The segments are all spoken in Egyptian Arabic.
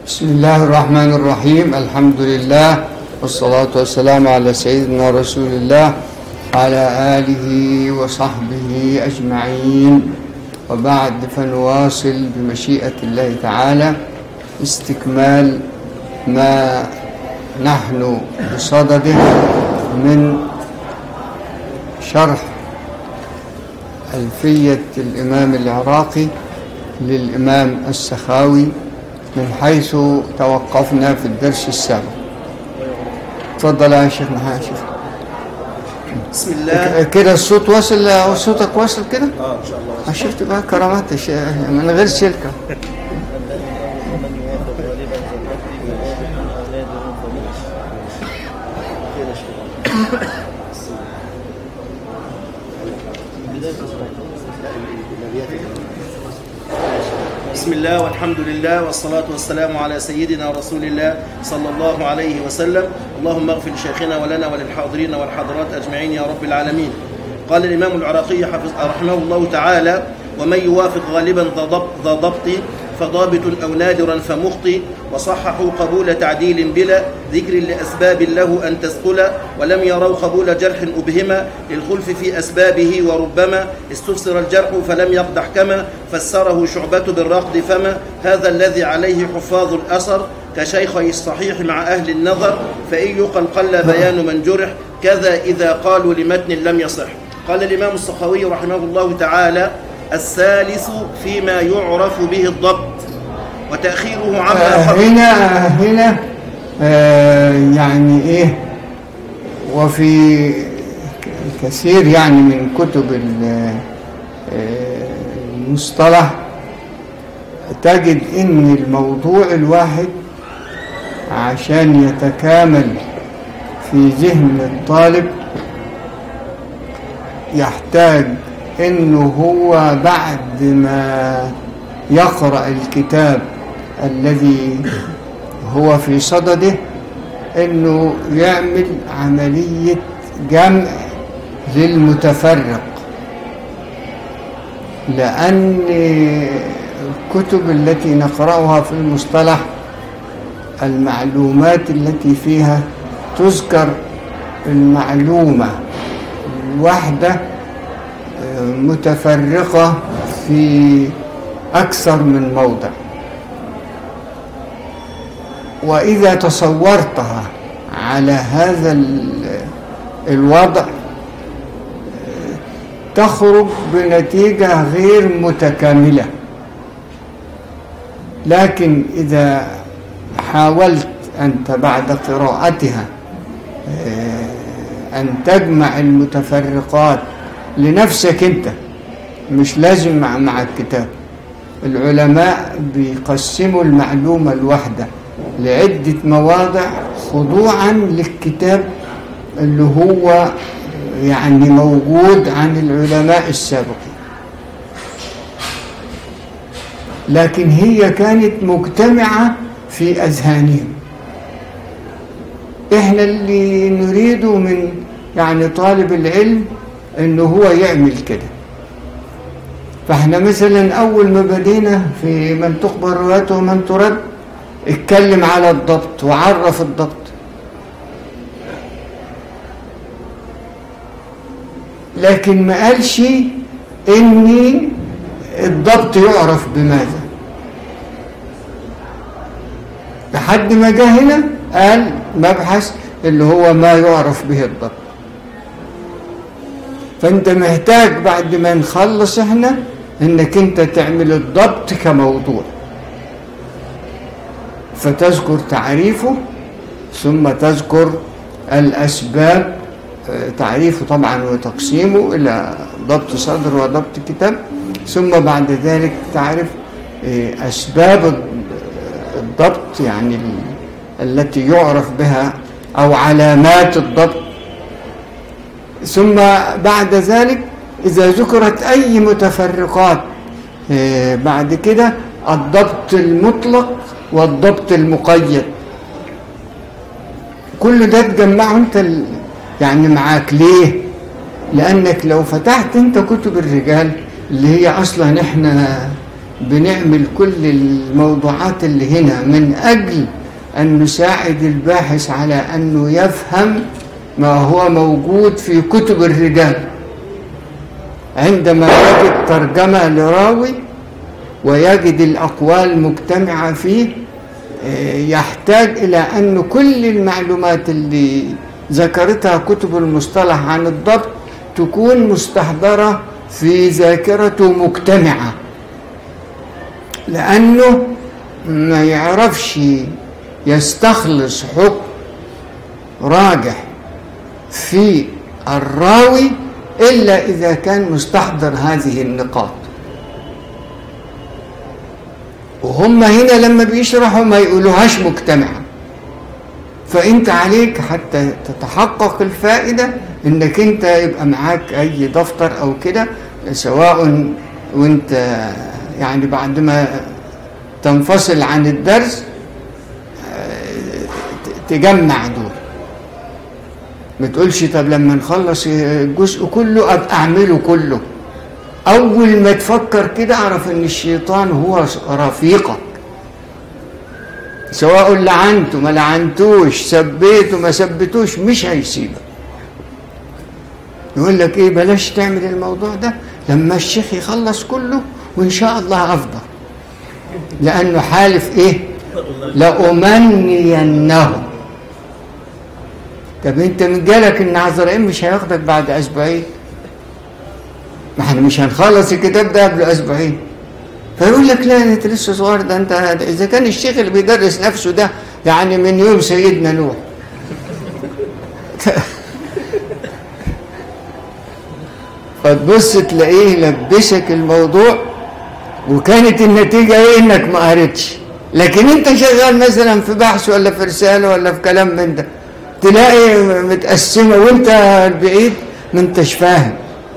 بسم الله الرحمن الرحيم الحمد لله والصلاة والسلام على سيدنا رسول الله وعلى آله وصحبه أجمعين وبعد فنواصل بمشيئة الله تعالى استكمال ما نحن بصدده من شرح ألفية الإمام العراقي للإمام السخاوي من حيث توقفنا في الدرس السابق تفضل يا شيخ محمد شيخ بسم الله كده الصوت واصل صوتك واصل كده اه ان شاء الله شفت بقى كرامات الش- من غير سلكة بسم الله والحمد لله والصلاة والسلام على سيدنا رسول الله صلى الله عليه وسلم اللهم اغفر لشيخنا ولنا وللحاضرين والحاضرات أجمعين يا رب العالمين قال الإمام العراقي حفظ رحمه الله تعالى ومن يوافق غالبا ذا ضبط, ذا ضبط فضابط أو نادرا فمخطي وصححوا قبول تعديل بلا ذكر لأسباب له أن تثقل ولم يروا قبول جرح أبهما للخلف في أسبابه وربما استفسر الجرح فلم يقدح كما فسره شعبة بالرقد فما هذا الذي عليه حفاظ الأثر كشيخي الصحيح مع أهل النظر فإن يقل قل بيان من جرح كذا إذا قالوا لمتن لم يصح قال الإمام السخاوي رحمه الله تعالى الثالث فيما يعرف به الضبط وتأخيره آه، عما قبل هنا هنا آه، يعني ايه وفي كثير يعني من كتب ال- آه، المصطلح تجد ان الموضوع الواحد عشان يتكامل في ذهن الطالب يحتاج انه هو بعد ما يقرأ الكتاب الذي هو في صدده انه يعمل عملية جمع للمتفرق لأن الكتب التي نقرأها في المصطلح المعلومات التي فيها تذكر المعلومة الواحدة متفرقة في أكثر من موضع وإذا تصورتها على هذا ال- الوضع تخرج بنتيجة غير متكاملة لكن إذا حاولت أنت بعد قراءتها آه، أن تجمع المتفرقات لنفسك أنت مش لازم مع, مع الكتاب العلماء بيقسموا المعلومة الواحدة لعدة مواضع خضوعا للكتاب اللي هو يعني موجود عن العلماء السابقين لكن هي كانت مجتمعة في أذهانهم احنا اللي نريده من يعني طالب العلم انه هو يعمل كده فاحنا مثلا اول ما بدينا في من تخبر روايته ومن ترد اتكلم على الضبط وعرف الضبط لكن ما قالش ان الضبط يعرف بماذا لحد ما جه هنا قال مبحث اللي هو ما يعرف به الضبط فانت محتاج بعد ما نخلص احنا انك انت تعمل الضبط كموضوع فتذكر تعريفه ثم تذكر الاسباب آه، تعريفه طبعا وتقسيمه الى ضبط صدر وضبط كتاب ثم بعد ذلك تعرف آه، اسباب الض- الضبط يعني ال- التي يعرف بها او علامات الضبط ثم بعد ذلك إذا ذكرت أي متفرقات آه، بعد كده الضبط المطلق والضبط المقيد كل ده تجمعه انت ال- يعني معاك ليه لأنك لو فتحت انت كتب الرجال اللي هي أصلا احنا بنعمل كل الموضوعات اللي هنا من أجل أن نساعد الباحث على أنه يفهم ما هو موجود في كتب الرجال عندما يجد ترجمة لراوي ويجد الأقوال مجتمعة فيه يحتاج إلى أن كل المعلومات اللي ذكرتها كتب المصطلح عن الضبط تكون مستحضرة في ذاكرته مجتمعة لأنه ما يعرفش يستخلص حكم راجح في الراوي إلا إذا كان مستحضر هذه النقاط وهم هنا لما بيشرحوا ما يقولوهاش مجتمعة فأنت عليك حتى تتحقق الفائدة إنك أنت يبقى معاك أي دفتر أو كده سواء وأنت يعني بعد ما تنفصل عن الدرس تجمع دول ما تقولش طب لما نخلص الجزء كله ابقى اعمله كله اول ما تفكر كده اعرف ان الشيطان هو رفيقك سواء لعنته ما لعنتوش سبيته ما سبتوش مش هيسيبك يقول لك ايه بلاش تعمل الموضوع ده لما الشيخ يخلص كله وان شاء الله افضل لانه حالف ايه لأمنينه طب انت من جالك ان عزرائيل مش هياخدك بعد اسبوعين ما احنا مش هنخلص الكتاب ده قبل اسبوعين فيقول لك لا انت لسه صغير ده انت اذا كان الشيخ اللي بيدرس نفسه ده يعني من يوم سيدنا نوح فتبص تلاقيه لبسك الموضوع وكانت النتيجه ايه انك ما قريتش لكن انت شغال مثلا في بحث ولا في رساله ولا في كلام من ده تلاقي متقسمه وانت بعيد ما انتش فاهم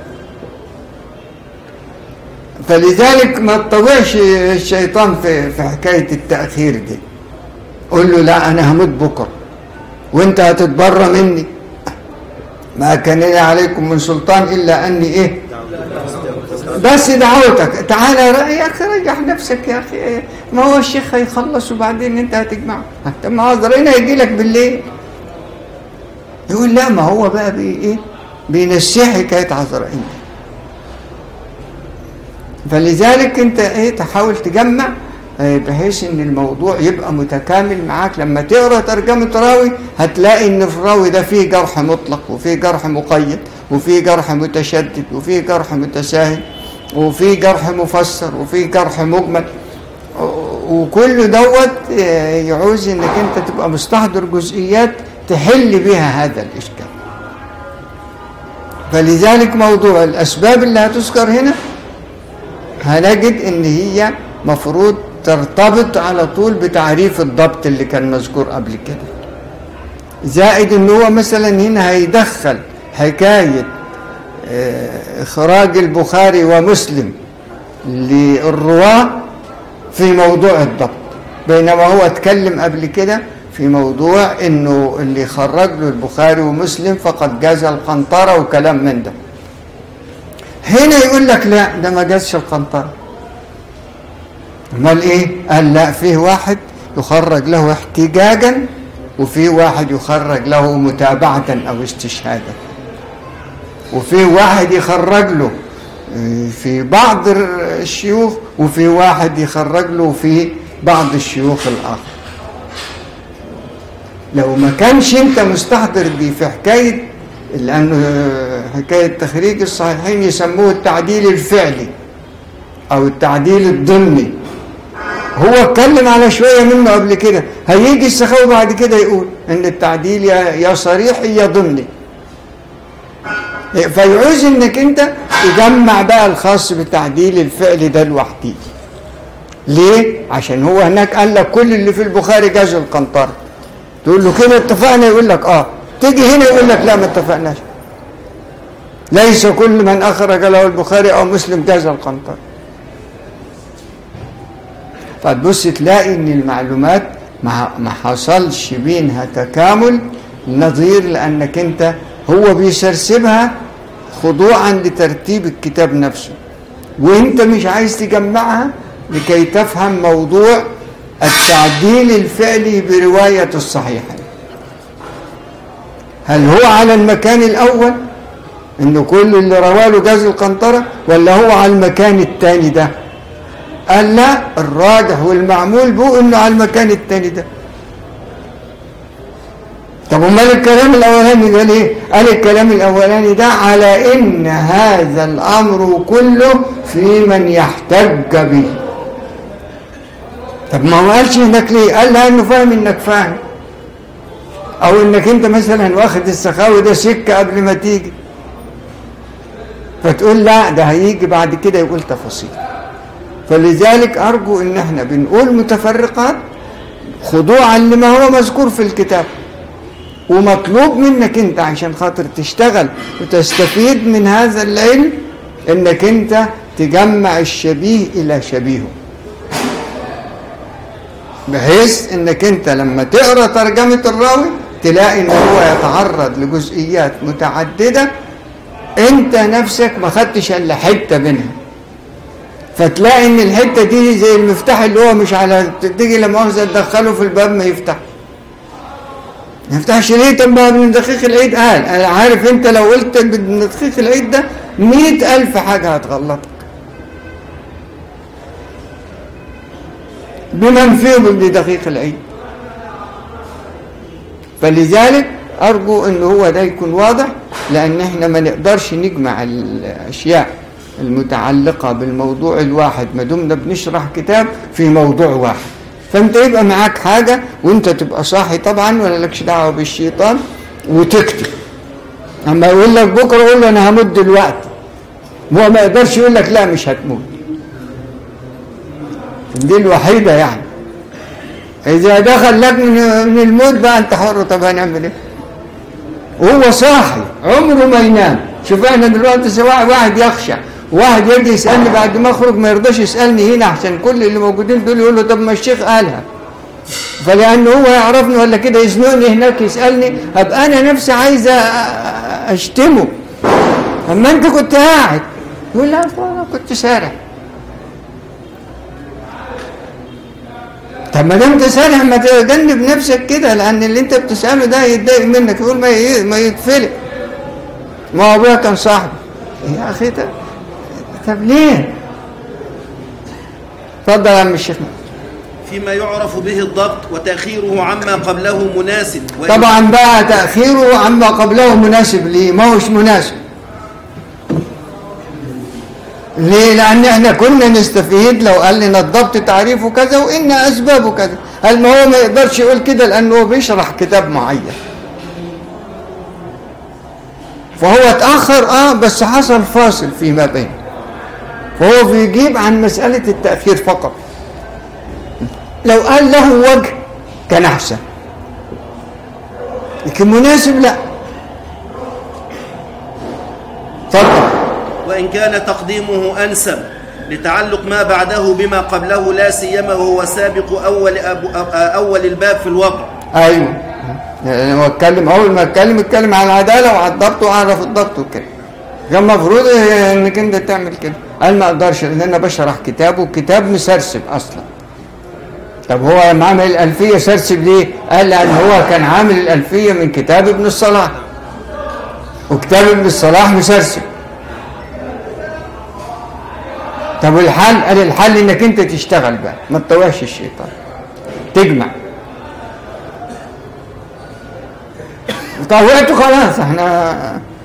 فلذلك ما تطوعش الشيطان في في حكايه التاخير دي قول له لا انا هموت بكره وانت هتتبرى مني ما كان لي عليكم من سلطان الا اني ايه بس دعوتك تعالى يا اخي ريح نفسك يا اخي ما هو الشيخ هيخلص وبعدين انت هتجمع طب ما عذرين هيجي لك بالليل يقول لا ما هو بقى بي ايه بينسيه حكايه عذرائيل فلذلك انت ايه تحاول تجمع بحيث ان الموضوع يبقى متكامل معاك لما تقرا ترجمه راوي هتلاقي ان في الراوي ده فيه جرح مطلق وفيه جرح مقيد وفيه جرح متشدد وفيه جرح متساهل وفيه جرح مفسر وفيه جرح مجمل وكل دوت يعوز انك انت تبقى مستحضر جزئيات تحل بها هذا الاشكال فلذلك موضوع الاسباب اللي هتذكر هنا هنجد ان هي مفروض ترتبط على طول بتعريف الضبط اللي كان مذكور قبل كده زائد ان هو مثلا هنا هيدخل حكايه اخراج البخاري ومسلم للرواه في موضوع الضبط بينما هو اتكلم قبل كده في موضوع انه اللي خرج له البخاري ومسلم فقد جاز القنطره وكلام من ده هنا يقول لك لا ده ما جازش القنطره امال ايه قال لا فيه واحد يخرج له احتجاجا وفي واحد يخرج له متابعه او استشهادا وفي واحد يخرج له في بعض الشيوخ وفي واحد يخرج له في بعض الشيوخ الآخر لو ما كانش انت مستحضر دي في حكاية لأنه حكاية تخريج الصحيحين يسموه التعديل الفعلي أو التعديل الضمني هو اتكلم على شوية منه قبل كده هيجي السخاوي بعد كده يقول ان التعديل يا صريحي يا ضمني فيعوز انك انت تجمع بقى الخاص بالتعديل الفعل ده لوحده ليه عشان هو هناك قال لك كل اللي في البخاري جاز القنطرة تقول له كده اتفقنا يقول لك اه تيجي هنا يقول لك لا ما اتفقناش ليس كل من اخرج له البخاري او مسلم جاز القنطرة فتبص تلاقي ان المعلومات ما حصلش بينها تكامل نظير لانك انت هو بيسرسبها خضوعا لترتيب الكتاب نفسه وانت مش عايز تجمعها لكي تفهم موضوع التعديل الفعلي برواية الصحيحة هل هو على المكان الأول إنه كل اللي رواله جاز القنطرة ولا هو على المكان الثاني ده قال لا الراجح والمعمول بو إنه على المكان الثاني ده طب امال الكلام الاولاني قال ايه قال الكلام الاولاني ده على ان هذا الامر كله في من يحتج به طب ما هو قالش انك ليه قال لها انه فاهم انك فاهم او انك انت مثلا واخد السخاوي ده سكه قبل ما تيجي فتقول لا ده هيجي بعد كده يقول تفاصيل فلذلك ارجو ان احنا بنقول متفرقات خضوعا لما هو مذكور في الكتاب ومطلوب منك انت عشان خاطر تشتغل وتستفيد من هذا العلم انك انت تجمع الشبيه الى شبيهه بحيث انك انت لما تقرا ترجمه الراوي تلاقي ان هو يتعرض لجزئيات متعدده انت نفسك ما خدتش الا حته منها فتلاقي ان الحته دي زي المفتاح اللي هو مش على تيجي لما مؤاخذه تدخله في الباب ما يفتح ما يفتحش ليه طب ما من دقيق العيد قال انا عارف انت لو قلت من دقيق العيد ده مئة ألف حاجة هتغلطك بمن فيهم ابن دقيق العيد فلذلك أرجو أن هو ده يكون واضح لأن احنا ما نقدرش نجمع الأشياء المتعلقة بالموضوع الواحد ما دمنا بنشرح كتاب في موضوع واحد فانت يبقى معاك حاجة وانت تبقى صاحي طبعا ولا لكش دعوة بالشيطان وتكتب اما يقول لك بكرة قول له انا همد الوقت هو ما يقدرش يقول لك لا مش هتموت دي الوحيدة يعني إذا دخل لك من من الموت بقى أنت حر طب هنعمل إيه؟ وهو صاحي عمره ما ينام شوف احنا دلوقتي سواء واحد يخشى واحد يجي يسألني بعد ما أخرج ما يرضاش يسألني هنا عشان كل اللي موجودين دول يقولوا طب ما الشيخ قالها فلأنه هو يعرفني ولا كده يزنقني هناك يسألني أبقى أنا نفسي عايز أشتمه أما أنت كنت قاعد يقول لا أنا كنت سارح طب ما دام تسارح ما تجنب نفسك كده لأن اللي أنت بتسأله ده يتضايق منك يقول ما ما يتفلق ما هو أبويا كان صاحبي يا أخي ده طب ليه؟ اتفضل يا عم الشيخ فيما يعرف به الضبط وتأخيره عما قبله مناسب وإن- طبعا بقى تأخيره عما قبله مناسب ليه ما هوش مناسب ليه لأن احنا كنا نستفيد لو قال لنا الضبط تعريفه كذا وإن أسبابه كذا قال ما هو ما يقدرش يقول كده لأنه هو بيشرح كتاب معين فهو اتأخر اه بس حصل فاصل فيما بينه فهو بيجيب عن مسألة التأخير فقط لو قال له وجه كان أحسن لكن مناسب لا اتفضل وإن كان تقديمه أنسب لتعلق ما بعده بما قبله لا سيما وهو سابق أول, أبو أول الباب في الوضع ايوه يعني هو اتكلم اول ما اتكلم اتكلم على العداله وعلى الضبط وعرف الضبط وكده كان المفروض انك انت تعمل كده قال ما اقدرش لان انا بشرح كتاب والكتاب مسرسب اصلا طب هو لما عمل الالفيه سرسب ليه؟ قال لان هو كان عامل الالفيه من كتاب ابن الصلاح وكتاب ابن الصلاح مسرسب طب والحل قال الحل انك انت تشتغل بقى ما تطوعش الشيطان تجمع طوعته خلاص احنا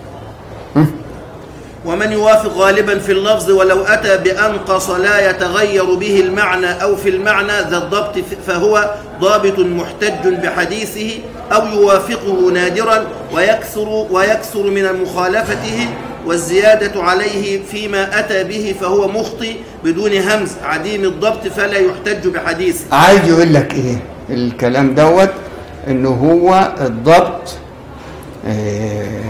ومن يوافق غالبا في اللفظ ولو أتى بأنقص لا يتغير به المعنى أو في المعنى ذا الضبط فهو ضابط محتج بحديثه أو يوافقه نادرا ويكثر, ويكثر من مخالفته والزيادة عليه فيما أتى به فهو مخطئ بدون همز عديم الضبط فلا يحتج بحديثه عايز يقول لك ايه الكلام دوت انه هو الضبط آه،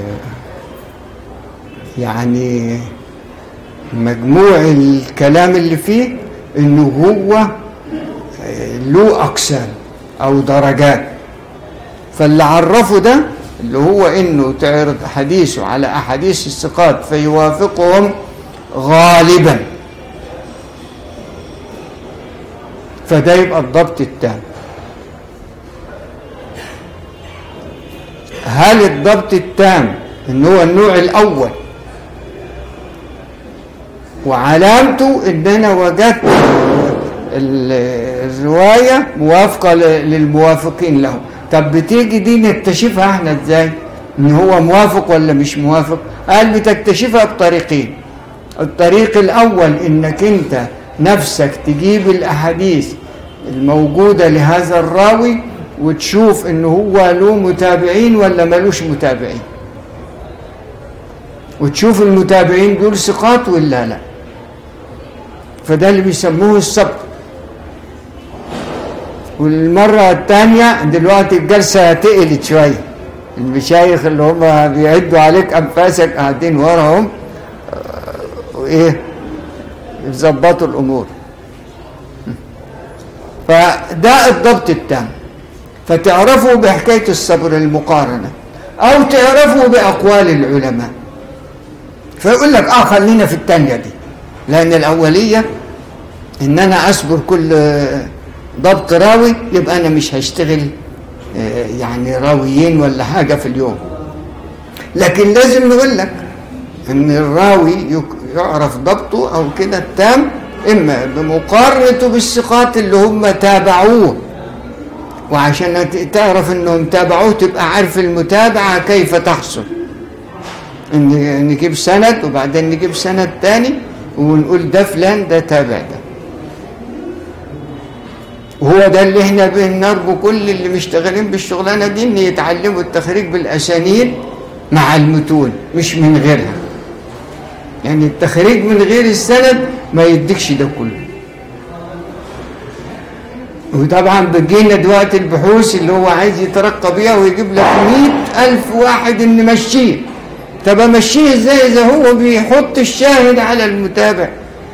يعني مجموع الكلام اللي فيه انه هو آه، له اقسام او درجات فاللي عرفه ده اللي هو انه تعرض حديثه على احاديث الثقات فيوافقهم غالبا فده يبقى الضبط التام هل الضبط التام ان هو النوع الاول وعلامته ان انا وجدت ال- الرواية موافقة ل- للموافقين له طب بتيجي دي نكتشفها احنا ازاي ان هو موافق ولا مش موافق قال بتكتشفها بطريقين الطريق الاول انك انت نفسك تجيب الاحاديث الموجودة لهذا الراوي وتشوف ان هو له متابعين ولا ملوش متابعين وتشوف المتابعين دول ثقات ولا لا فده اللي بيسموه الصبر والمرة الثانية دلوقتي الجلسة تقلت شوية المشايخ اللي هم بيعدوا عليك أنفاسك قاعدين وراهم آه، وإيه يظبطوا الأمور فده الضبط التام فتعرفوا بحكاية الصبر المقارنة أو تعرفوا بأقوال العلماء فيقول لك اه خلينا في الثانيه دي لان الاوليه ان انا اصبر كل آه، ضبط راوي يبقى انا مش هشتغل آه، يعني راويين ولا حاجه في اليوم لكن لازم نقول لك ان الراوي يك- يعرف ضبطه او كده التام اما بمقارنته بالثقات اللي هم تابعوه وعشان ت- تعرف انهم تابعوه تبقى عارف المتابعه كيف تحصل ان نجيب سند وبعدين نجيب سند تاني ونقول ده فلان ده تابع ده وهو ده اللي احنا بنرجو كل اللي مشتغلين بالشغلانه دي ان يتعلموا التخريج بالاسانيد مع المتون مش من غيرها يعني التخريج من غير السند ما يديكش ده كله وطبعا بتجينا دلوقتي البحوث اللي هو عايز يترقى بيها ويجيب لك مئة ألف واحد إن مشيه طب أمشيه إزاي إذا هو بيحط الشاهد على المتابع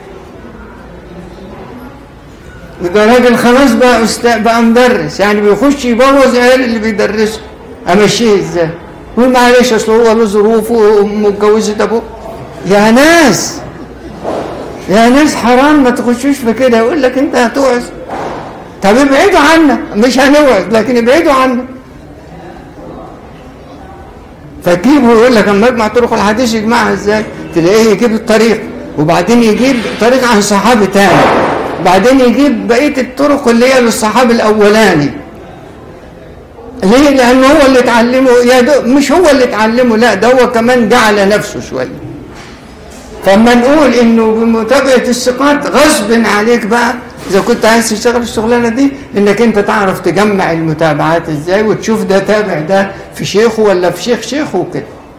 وده راجل خلاص بقى أستاذ بقى مدرس يعني بيخش يبوظ عيال اللي بيدرسه أمشيه إزاي؟ يقول معلش أصل هو له ظروفه ومتجوزة أبوه يا ناس يا ناس حرام ما تخشوش في كده يقول لك أنت هتوعظ طب ابعدوا عنا مش هنوعظ لكن ابعدوا عنا فتجيبه يقول لك اما اجمع طرق الحديث يجمعها ازاي تلاقيه يجيب الطريق وبعدين يجيب طريق عن صحابي تاني بعدين يجيب بقيه الطرق اللي هي للصحابي الاولاني ليه لان هو اللي اتعلمه يا دو مش هو اللي اتعلمه لا ده هو كمان جعل نفسه شويه فاما نقول انه بمتابعه الثقات غصب عليك بقى اذا كنت عايز تشتغل الشغلانه دي انك انت تعرف تجمع المتابعات ازاي وتشوف ده تابع ده في شيخه ولا في شيخ شيخه وكده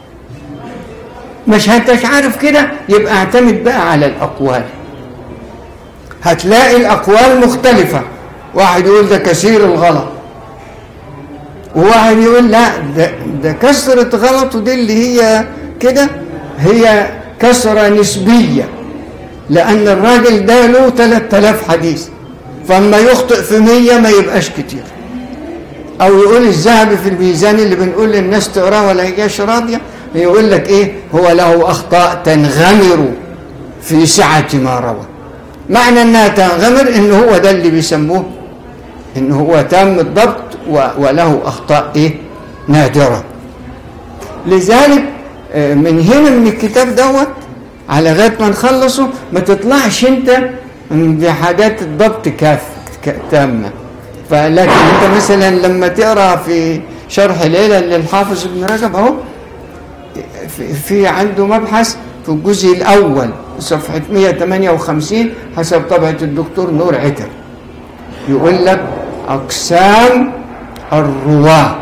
مش انتش عارف كده يبقى اعتمد بقى على الاقوال هتلاقي الاقوال مختلفه واحد يقول ده كثير الغلط وواحد يقول لا ده, ده كثرة غلطه دي اللي هي كده هي كثرة نسبية لأن الراجل ده له 3000 حديث فاما يخطئ في 100 ما يبقاش كتير أو يقول الذهبي في الميزان اللي بنقول للناس تقراه ولا هيجاش راضية يقول لك إيه هو له أخطاء تنغمر في سعة ما روى معنى أنها تنغمر إن هو ده اللي بيسموه إن هو تام الضبط و- وله أخطاء إيه نادرة لذلك آه، من هنا من الكتاب دوت على لغايه ما نخلصه ما تطلعش انت بحاجات الضبط كاف ك- تامه فلكن انت مثلا لما تقرا في شرح ليلى للحافظ ابن رجب اهو في- في عنده مبحث في الجزء الاول صفحه 158 حسب طبعه الدكتور نور عتر يقول لك اقسام الرواه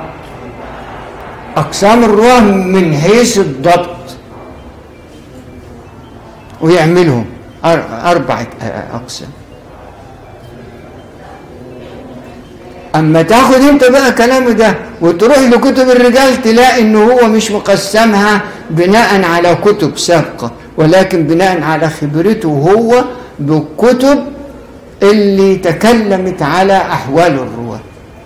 أقسام الرواه من حيث الضبط ويعملهم أر- أربعة أقسام أما تاخد أنت بقى كلامه ده وتروح لكتب الرجال تلاقي إنه هو مش مقسمها بناء على كتب سابقة ولكن بناء على خبرته هو بالكتب اللي تكلمت على أحوال الرواه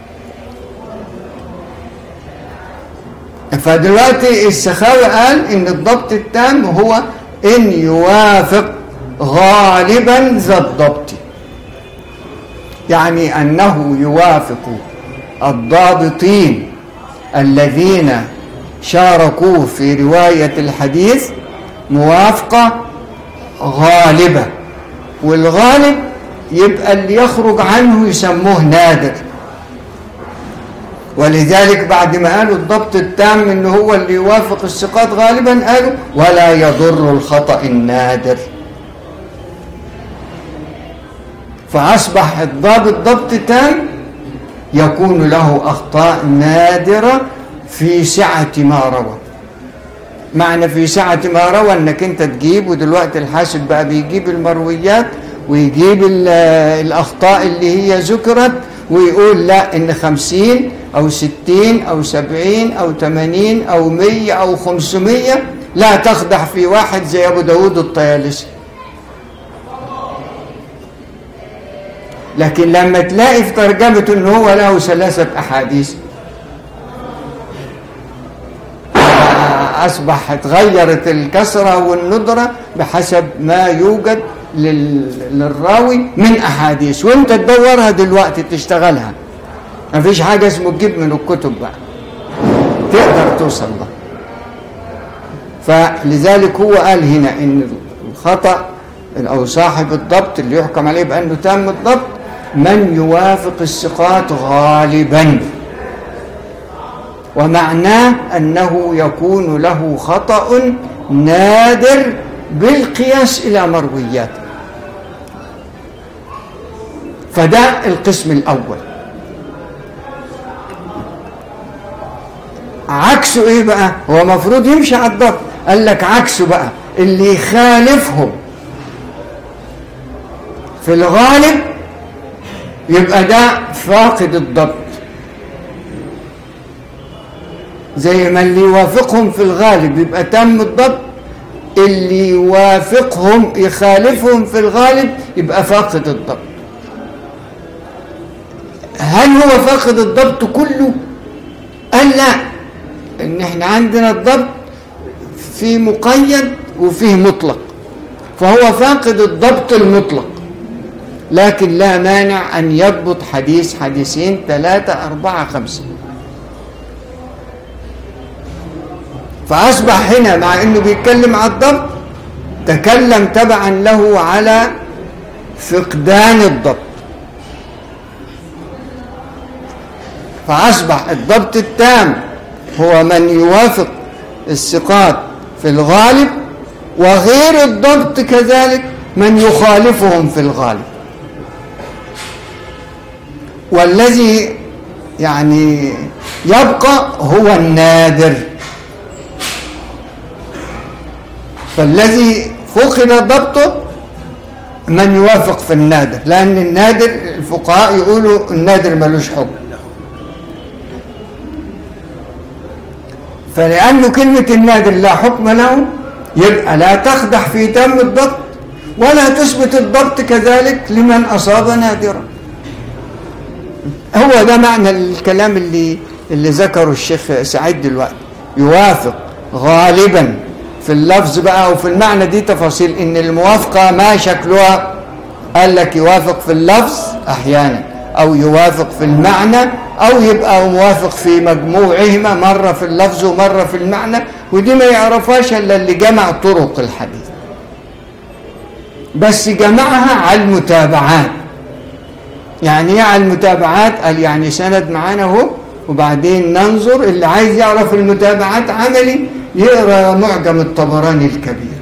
فدلوقتي السخاوي قال ان الضبط التام هو ان يوافق غالبا ذا الضبط يعني أنه يوافق الضابطين الذين شاركوه في رواية الحديث موافقة غالبة والغالب يبقى اللي يخرج عنه يسموه نادر ولذلك بعد ما قالوا الضبط التام ان هو اللي يوافق الثقات غالبا قالوا ولا يضر الخطأ النادر فأصبح الضابط ضبط تام يكون له أخطاء نادرة في سعة ما روى معنى في سعة ما روى انك انت تجيب ودلوقتي الحاسب بقى بيجيب المرويات ويجيب الأخطاء اللي هي ذكرت ويقول لا إن خمسين أو ستين أو سبعين أو تمانين أو مية أو خمسمية لا تخدع في واحد زي أبو داود الطيالسي لكن لما تلاقي في ترجمته ان هو له ثلاثة أحاديث أصبح تغيرت الكسرة والندرة بحسب ما يوجد للراوي من أحاديث وانت تدورها دلوقتي تشتغلها ما فيش حاجة اسمه تجيب من الكتب بقى تقدر توصل لها فلذلك هو قال هنا ان الخطأ أو صاحب الضبط اللي يحكم عليه بأنه تام الضبط من يوافق الثقات غالبا ومعناه أنه يكون له خطأ نادر بالقياس إلى مرويات فده القسم الأول عكسه إيه بقى هو مفروض يمشي على الضبط قال لك عكسه بقى اللي يخالفهم في الغالب يبقى ده فاقد الضبط زي ما اللي يوافقهم في الغالب يبقى تم الضبط اللي يوافقهم يخالفهم في الغالب يبقى فاقد الضبط هل هو فاقد الضبط كله قال لا ان احنا عندنا الضبط في مقيد وفيه مطلق فهو فاقد الضبط المطلق لكن لا مانع أن يضبط حديث حديثين ثلاثة أربعة خمسة فأصبح هنا مع أنه بيتكلم على الضبط تكلم تبعا له على فقدان الضبط فأصبح الضبط التام هو من يوافق الثقات في الغالب وغير الضبط كذلك من يخالفهم في الغالب والذي يعني يبقى هو النادر فالذي فقد ضبطه من يوافق في النادر لأن النادر الفقهاء يقولوا النادر ملوش حكم فلأنه كلمة النادر لا حكم له يبقى لا تخدع في تم الضبط ولا تثبت الضبط كذلك لمن أصاب نادرا هو ده معنى الكلام اللي اللي ذكره الشيخ سعيد دلوقتي يوافق غالبا في اللفظ بقى وفي المعنى دي تفاصيل ان الموافقة ما شكلها قال لك يوافق في اللفظ احيانا او يوافق في المعنى او يبقى موافق في مجموعهما مرة في اللفظ ومرة في المعنى ودي ما يعرفهاش الا اللي جمع طرق الحديث بس جمعها على المتابعات يعني ايه على المتابعات قال يعني سند معانا اهو وبعدين ننظر اللي عايز يعرف المتابعات عملي يقرا معجم الطبراني الكبير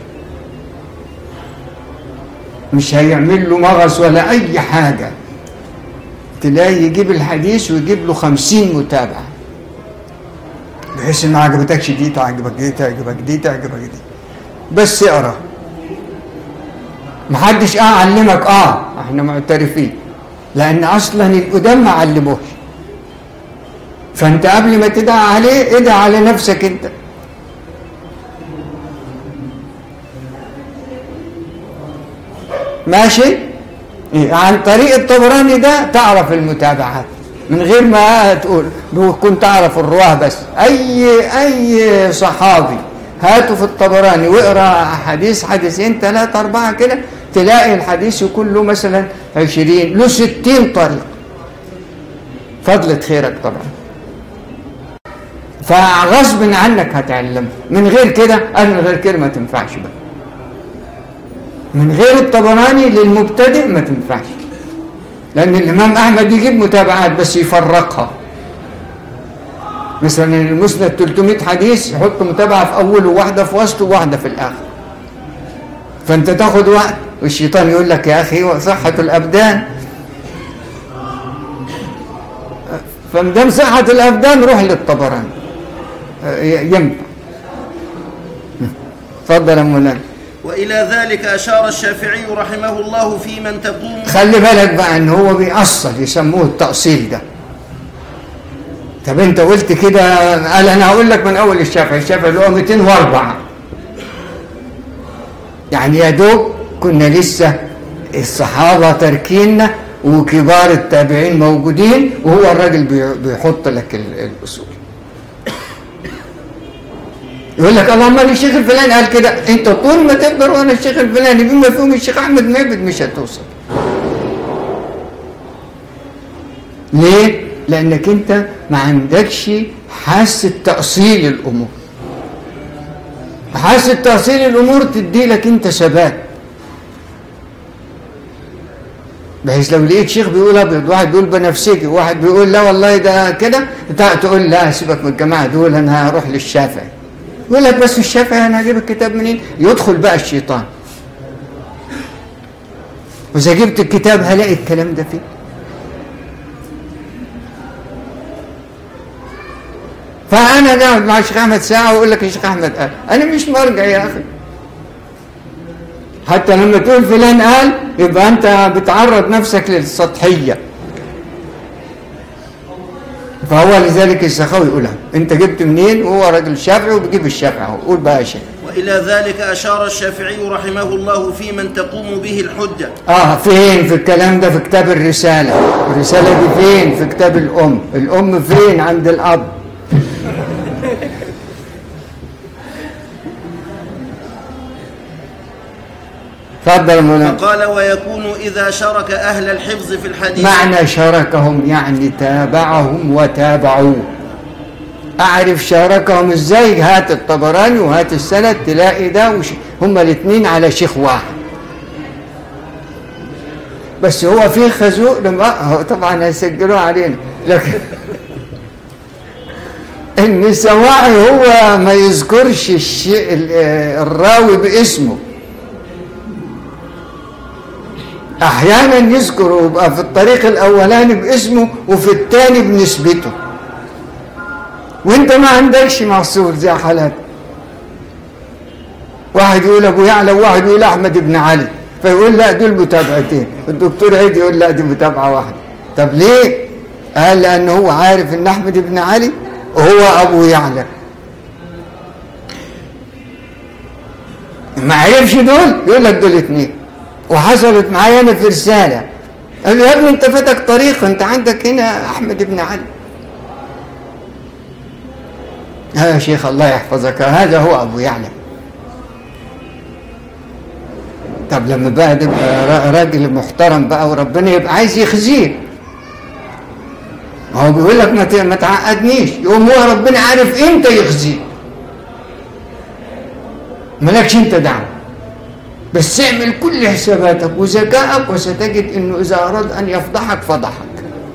مش هيعمل له مغص ولا اي حاجه تلاقي يجيب الحديث ويجيب له خمسين متابعه بحيث ان ما عجبتكش دي تعجبك دي تعجبك دي تعجبك دي بس اقرا محدش اه علمك اه احنا معترفين لان اصلا القدام ما علموش فانت قبل ما تدعى عليه ادعى على نفسك انت ماشي عن طريق الطبراني ده تعرف المتابعات من غير ما تقول كنت تعرف الرواه بس اي اي صحابي هاتوا في الطبراني واقرا حديث حديثين ثلاثة أربعة كده تلاقي الحديث كله مثلا عشرين له ستين طريق فضلة خيرك طبعا فغصب عنك هتعلمه من غير كده قال من غير كده ما تنفعش بقى من غير الطبراني للمبتدئ ما تنفعش لأن الإمام أحمد يجيب متابعات بس يفرقها مثلا المسند 300 حديث يحط متابعة في أوله واحدة في وسطه وواحدة في الآخر فأنت تاخد وقت والشيطان يقول لك يا أخي صحة الأبدان فمدام صحة الأبدان روح للطبراني ينفع تفضل يا مولانا وإلى ذلك أشار الشافعي رحمه الله في من تقوم خلي بالك بقى ان هو بيأصل يسموه التأصيل ده طب انت قلت كده قال انا هقول لك من اول الشافعي الشافعي اللي هو 204 يعني يا دوب كنا لسه الصحابة تركينا وكبار التابعين موجودين وهو الراجل بي- بيحط لك ال- الأصول يقول لك اللهم الشيخ الفلاني قال كده انت طول ما تقدر وانا الشيخ الفلاني بما فيهم الشيخ احمد معبد مش هتوصل ليه؟ لانك انت ما عندكش حاسه تاصيل الامور حاسه تاصيل الامور تدي لك انت ثبات بحيث لو لقيت شيخ بيقول ابيض واحد بيقول بنفسجي واحد بيقول لا والله ده كده تقول لا سيبك من الجماعه دول انا هروح للشافعي يقول لك بس الشافعي انا هجيب الكتاب منين يدخل بقى الشيطان واذا جبت الكتاب هلاقي الكلام ده فيه فانا قاعد مع الشيخ احمد ساعه واقول لك الشيخ احمد قال انا مش مرجع يا اخي حتى لما تقول فلان قال يبقى انت بتعرض نفسك للسطحيه فهو لذلك السخاوي يقولها انت جبت منين وهو راجل شافعي وبيجيب الشافعي هو قول بقى يا شيخ وإلى ذلك أشار الشافعي رحمه الله في من تقوم به الحجة اه فين في الكلام ده في كتاب الرسالة الرسالة دي فين في كتاب الأم الأم فين عند الأب تفضل يا مولانا فقال ويكون إذا شرك أهل الحفظ في الحديث معنى شاركهم يعني تابعهم وتابعوه أعرف شاركهم إزاي هات الطبراني وهات السند تلاقي ده وش هما الاثنين على شيخ واحد بس هو في خازوق لما هو طبعا هيسجلوه علينا لكن ان سواعي هو ما يذكرش الشيء الراوي باسمه احيانا يذكر ويبقى في الطريق الاولاني باسمه وفي الثاني بنسبته وانت ما عندكش محصول زي حالات واحد يقول ابو يعلى وواحد يقول احمد بن علي فيقول لا دول متابعتين الدكتور عيد يقول لا دي متابعه واحده طب ليه قال لانه هو عارف ان احمد بن علي هو ابو يعلى ما عرفش دول يقول لك دول اتنين وحصلت معايا انا في رساله قال له يا ابني انت فاتك طريق انت عندك هنا احمد بن علي ها يا شيخ الله يحفظك هذا هو ابو يعلى طب لما بقى تبقى راجل محترم بقى وربنا يبقى عايز يخزيه ما هو بيقول لك ما ما تعقدنيش يقوم هو ربنا عارف امتى يخزيه مالكش انت دعوه بس اعمل كل حساباتك وذكائك وستجد انه اذا اراد ان يفضحك فضحك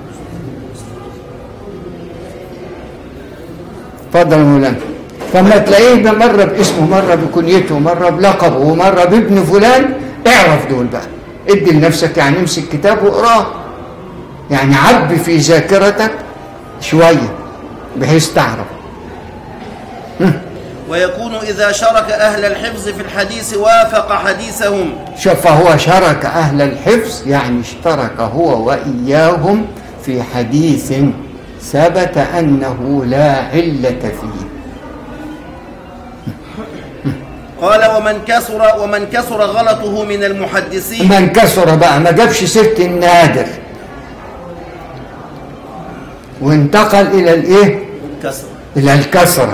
اتفضل يا مولانا فما تلاقيه ده مره باسمه مره بكنيته مره بلقبه ومره بابن فلان اعرف دول بقى ادي لنفسك يعني امسك كتاب واقراه يعني عبي في ذاكرتك شويه بحيث تعرف ويكون إذا شرك أهل الحفظ في الحديث وافق حديثهم شوف فهو شرك أهل الحفظ يعني اشترك هو وإياهم في حديث ثبت أنه لا علة فيه قال ومن كسر ومن كسر غلطه من المحدثين من كسر بقى ما جابش سيرة النادر وانتقل إلى الإيه؟ كسر إلى الكسرة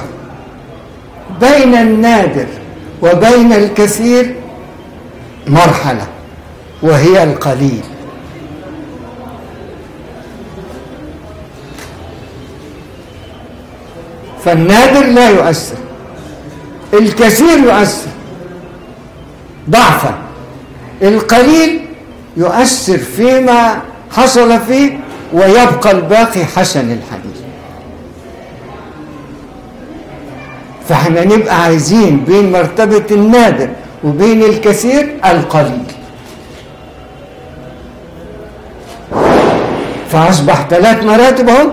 بين النادر وبين الكثير مرحلة وهي القليل فالنادر لا يؤثر الكثير يؤثر ضعفا القليل يؤثر فيما حصل فيه ويبقى الباقي حسن الحديث فاحنا نبقى عايزين بين مرتبة النادر وبين الكثير القليل فأصبح ثلاث مراتب اهو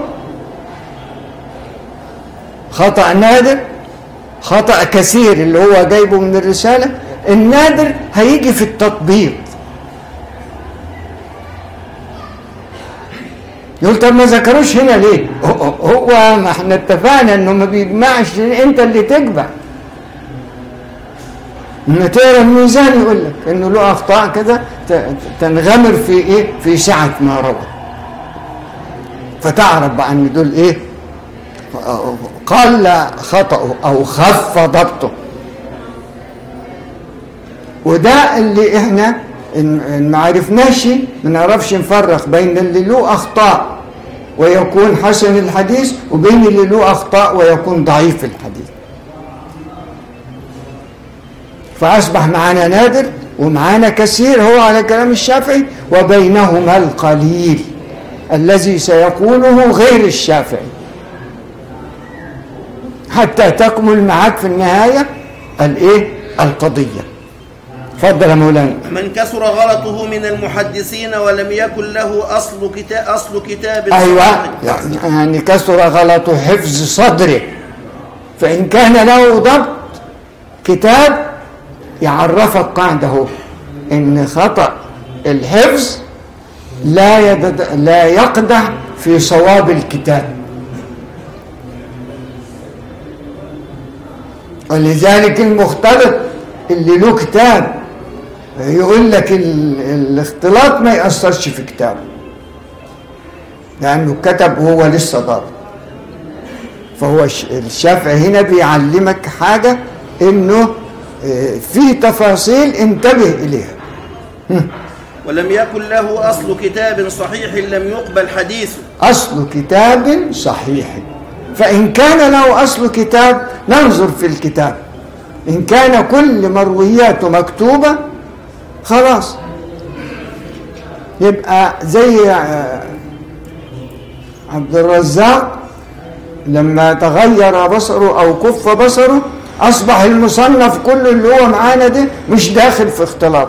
خطأ نادر خطأ كثير اللي هو جايبه من الرسالة النادر هيجي في التطبيق يقول طب ما ذكروش هنا ليه هو ما احنا اتفقنا انه ما بيجمعش انت اللي تجمع لما تقرا الميزان يقول لك انه له اخطاء كده تنغمر في ايه في سعه ما روى فتعرف بقى ان دول ايه قل خطأه او خف ضبطه وده اللي احنا ان ما عرفناش ما نعرفش نفرق بين اللي له اخطاء ويكون حسن الحديث وبين اللي له اخطاء ويكون ضعيف الحديث فاصبح معنا نادر ومعانا كثير هو على كلام الشافعي وبينهما القليل الذي سيقوله غير الشافعي حتى تكمل معك في النهايه الايه القضيه تفضل يا مولانا من كثر غلطه من المحدثين ولم يكن له اصل كتاب اصل كتاب ايوه صحيح. يعني كثر غلط حفظ صدره فان كان له ضبط كتاب يعرفك قاعده اهو ان خطا الحفظ لا يدد لا يقدح في صواب الكتاب ولذلك المختلط اللي له كتاب يقول لك ال... الاختلاط ما يأثرش في كتابه لأنه كتب وهو لسه ضابط فهو الش- الشافعي هنا بيعلمك حاجة إنه آه، في تفاصيل انتبه إليها ولم يكن له اصل كتاب صحيح لم يقبل حديثه أصل كتاب صحيح فإن كان له أصل كتاب ننظر في الكتاب إن كان كل مروياته مكتوبة خلاص يبقى زي آه، عبد الرزاق لما تغير بصره أو كف بصره أصبح المصنف كله اللي هو معانا ده مش داخل في اختلاطه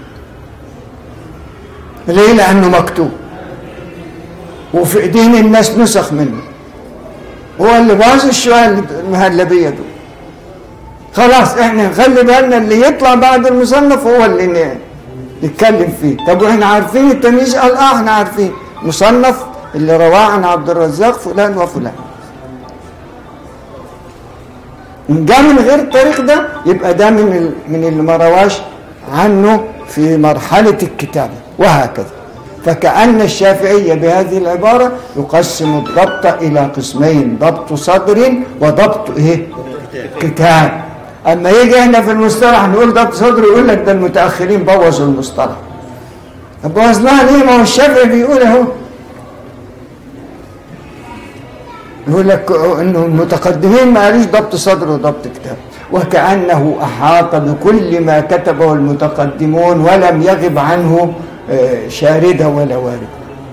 ليه؟ لأنه مكتوب وفي ايدين الناس نسخ منه هو اللي باظ الشوية المهلبية دول خلاص احنا نخلي بالنا اللي يطلع بعد المصنف هو اللي ن- نتكلم فيه طب واحنا عارفين التمييز قال اه احنا عارفين مصنف اللي رواه عن عبد الرزاق فلان وفلان ان جاء من غير الطريق ده يبقى ده من ال- من اللي ما رواش عنه في مرحلة الكتابة وهكذا فكأن الشافعية بهذه العبارة يقسم الضبط إلى قسمين ضبط صدر وضبط إيه؟ كتاب أما يجي احنا في المصطلح نقول ضبط صدر يقول لك ده المتأخرين بوظوا المصطلح طب بوظناها ليه ما هو الشافعي بيقول اهو يقول لك انه المتقدمين ما قالوش ضبط صدر وضبط كتاب وكأنه أحاط بكل ما كتبه المتقدمون ولم يغب عنه آه، شاردة ولا وارد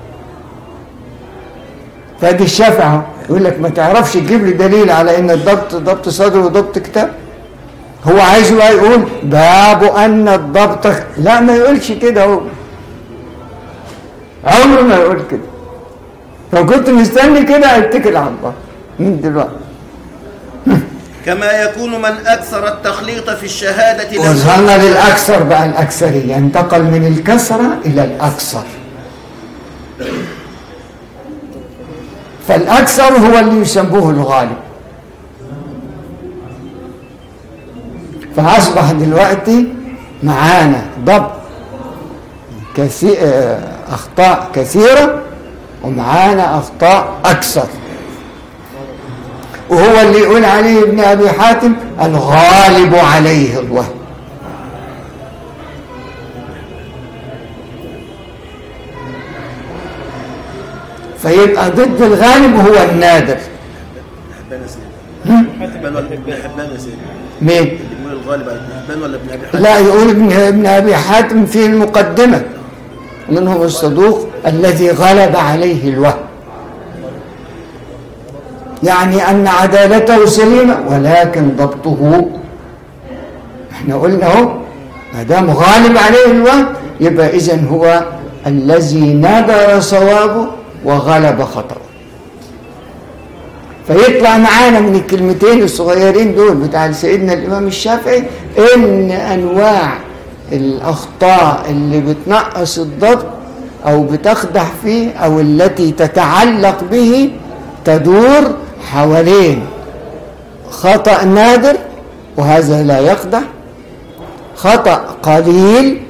فادي الشافعي يقول لك ما تعرفش تجيب لي دليل على ان الضبط ضبط صدر وضبط كتاب هو عايز بقى يقول باب ان الضبط لا ما يقولش كده هو عمره ما يقول كده فكنت مستني كده اتكل على الله من دلوقتي كما يكون من اكثر التخليط في الشهاده لم وصلنا للأكثر بقى الأكثرية انتقل من الكثرة إلى الأكثر فالأكثر هو اللي يسموه الغالب فأصبح دلوقتي معانا ضبط كثير أخطاء كثيرة ومعانا أخطاء أكثر وهو اللي يقول عليه ابن أبي حاتم الغالب عليه الوهم فيبقى ضد الغالب هو النادر حبان يا سيدي حبان ولا ابن حبان يا سيدي مين اللي بيقول الغالب على ابن حبان ولا ابن ابي حاتم لا يقول ابن, ابن أبي حاتم في المقدمة منهم الصدوق الذي غلب عليه الوهم يعني أن عدالته سليمة ولكن ضبطه احنا قلنا اهو ما دام غالب عليه الوهم يبقى إذن هو الذي نبر صوابه وغلب خطأه فيطلع معانا من الكلمتين الصغيرين دول بتاع سيدنا الإمام الشافعي إن أنواع الأخطاء اللي بتنقص الضبط أو بتخدع فيه أو التي تتعلق به تدور حوالين خطأ نادر وهذا لا يقدح خطأ قليل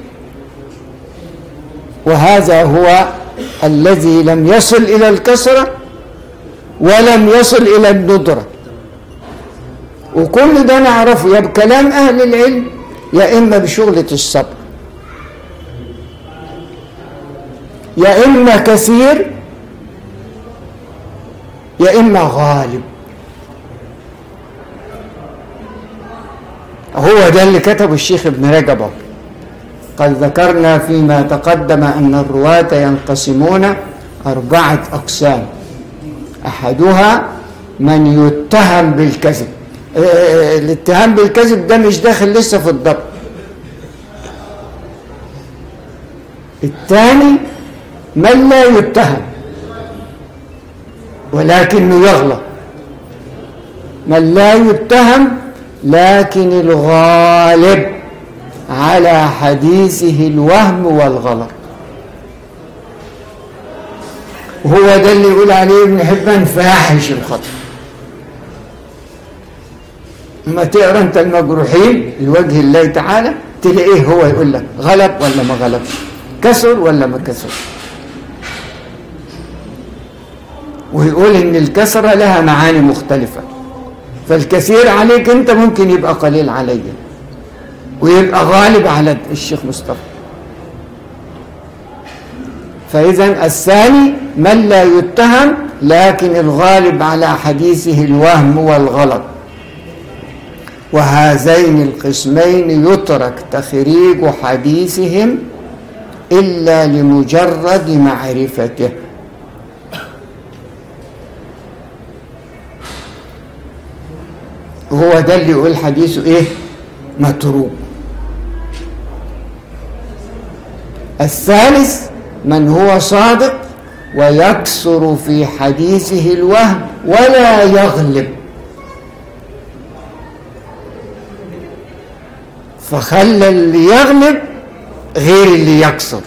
وهذا هو الذي لم يصل إلى الكسرة ولم يصل إلى الندرة وكل ده نعرفه يا بكلام أهل العلم يا إما بشغلة الصبر يا إما كثير يا إما غالب هو ده اللي كتبه الشيخ ابن رجب أهو. قد ذكرنا فيما تقدم أن الرواة ينقسمون أربعة أقسام أحدها من يتهم بالكذب آه، الاتهام بالكذب ده مش داخل لسه في الضبط الثاني من لا يتهم ولكنه يغلط من لا يتهم لكن الغالب على حديثه الوهم والغلط وهو ده اللي يقول عليه ابن حبان فاحش الخطأ ما تقرا انت المجروحين لوجه الله تعالى تلاقيه هو يقول لك غلب ولا ما غلبش كسر ولا ما كسر ويقول ان الكسرة لها معاني مختلفة فالكثير عليك انت ممكن يبقى قليل عليا ويبقى غالب على الشيخ مصطفى فإذا الثاني من لا يتهم لكن الغالب على حديثه الوهم والغلط وهذين القسمين يترك تخريج حديثهم إلا لمجرد معرفته هو ده اللي يقول حديثه ايه متروك الثالث من هو صادق ويكثر في حديثه الوهم ولا يغلب فخلى اللي يغلب غير اللي يكثر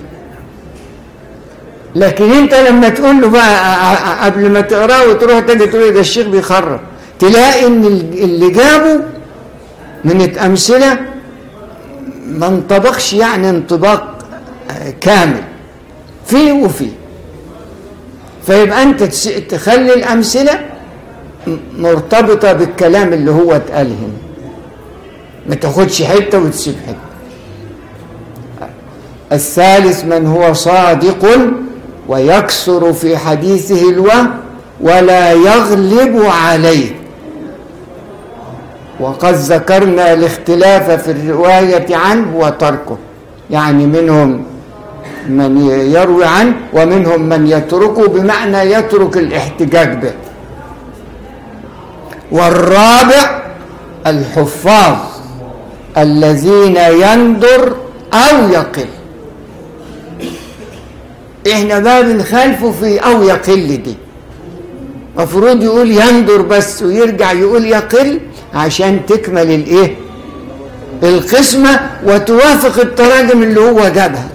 لكن انت لما تقول له بقى قبل ما تقراه وتروح تاني تقول ده الشيخ بيخرب تلاقي ان اللي جابه من الامثله ما انطبقش يعني انطباق كامل فيه وفيه فيبقى انت تخلي الامثله مرتبطه بالكلام اللي هو اتقال هنا ما تاخدش حته وتسيب حته الثالث من هو صادق ويكثر في حديثه الوهم ولا يغلب عليه وقد ذكرنا الاختلاف في الرواية عنه وتركه يعني منهم من يروي عنه ومنهم من يتركه بمعنى يترك الاحتجاج به والرابع الحفاظ الذين يندر أو يقل احنا بقى بنخالفه في أو يقل دي مفروض يقول يندر بس ويرجع يقول يقل عشان تكمل الايه القسمة وتوافق التراجم اللي هو جابها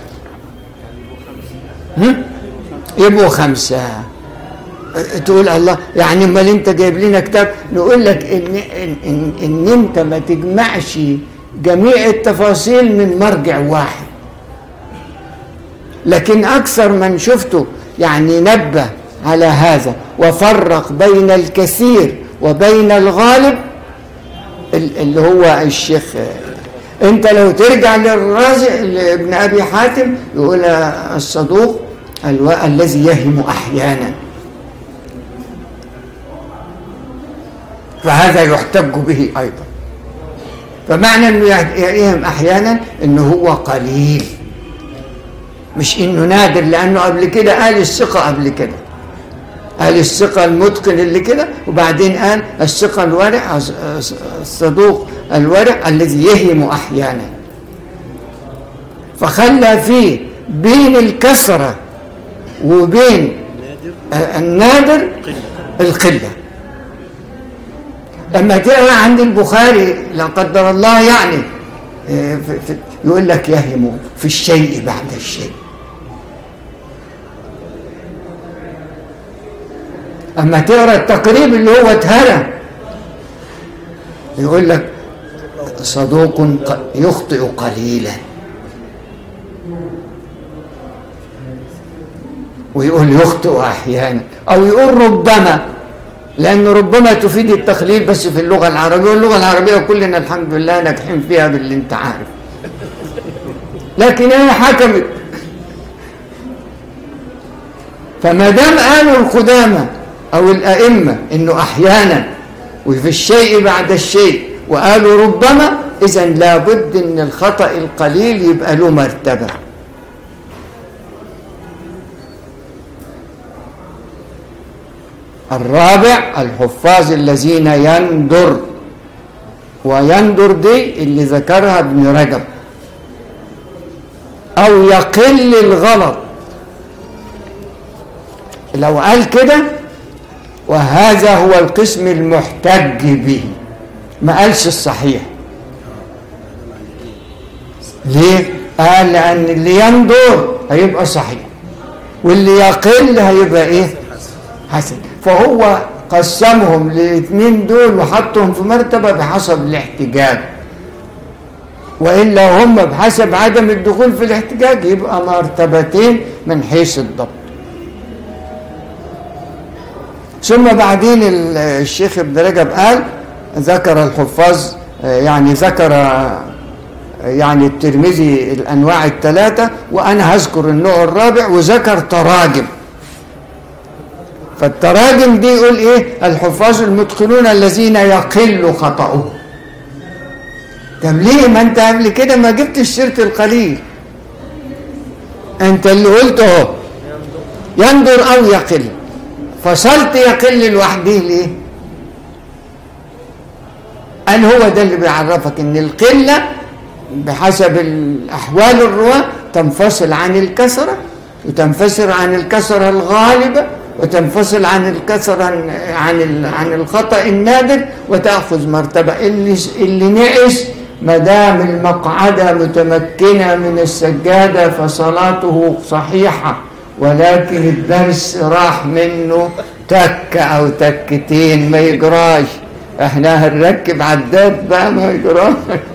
هم؟ يبقوا خمسة تقول الله يعني امال انت جايب لنا كتاب نقول لك ان, إن, إن, إن انت ما تجمعش جميع التفاصيل من مرجع واحد لكن اكثر من شفته يعني نبه على هذا وفرق بين الكثير وبين الغالب اللي هو الشيخ انت لو ترجع للرازي لابن ابي حاتم يقول الصدوق الذي يهم احيانا فهذا يحتج به أيضا فمعنى أنه يهم أحيانا أنه هو قليل مش أنه نادر لأنه قبل كده قال الثقة قبل كده قال الثقة المتقن اللي كده وبعدين قال الثقة الورع الصدوق الورع الذي يهم أحيانا فخلى فيه بين الكسرة وبين النادر القلة لما تقرا عند البخاري لا قدر الله يعني يقول لك يهم في الشيء بعد الشيء اما تقرا التقريب اللي هو اتهرى يقول لك صدوق يخطئ قليلا ويقول يخطئ احيانا او يقول ربما لأن ربما تفيد التخليل بس في اللغة العربية واللغة العربية كلنا الحمد لله ناجحين فيها باللي انت عارف لكن هي حكمت فما دام قالوا القدامى أو الأئمة إنه أحيانا وفي الشيء بعد الشيء وقالوا ربما إذا لابد إن الخطأ القليل يبقى له مرتبة الرابع الحفاظ الذين يندر ويندر دي اللي ذكرها ابن رجب او يقل الغلط لو قال كده وهذا هو القسم المحتج به ما قالش الصحيح ليه قال لان اللي يندر هيبقى صحيح واللي يقل هيبقى ايه حسن فهو قسمهم الاثنين دول وحطهم في مرتبة بحسب الاحتجاج وإلا هم بحسب عدم الدخول في الاحتجاج يبقى مرتبتين من حيث الضبط ثم بعدين الشيخ ابن رجب قال ذكر الحفاظ يعني ذكر يعني الترمذي الأنواع الثلاثة وأنا هذكر النوع الرابع وذكر تراجم فالتراجم دي يقول ايه الحفاظ المتقنون الذين يقل خطأهم طب ليه ما انت قبل كده ما جبتش سيره القليل انت اللي قلته اهو يندر او يقل فصلت يقل لوحده ليه قال هو ده اللي بيعرفك ان القله بحسب الاحوال الرواه تنفصل عن الكسره وتنفصل عن الكسره الغالبه وتنفصل عن الكسر عن عن عن الخطا النادر وتاخذ مرتبه اللي اللي نعس ما دام المقعده متمكنه من السجاده فصلاته صحيحه ولكن الدرس راح منه تك او تكتين ما يجراش احنا هنركب عداد بقى ما يجراش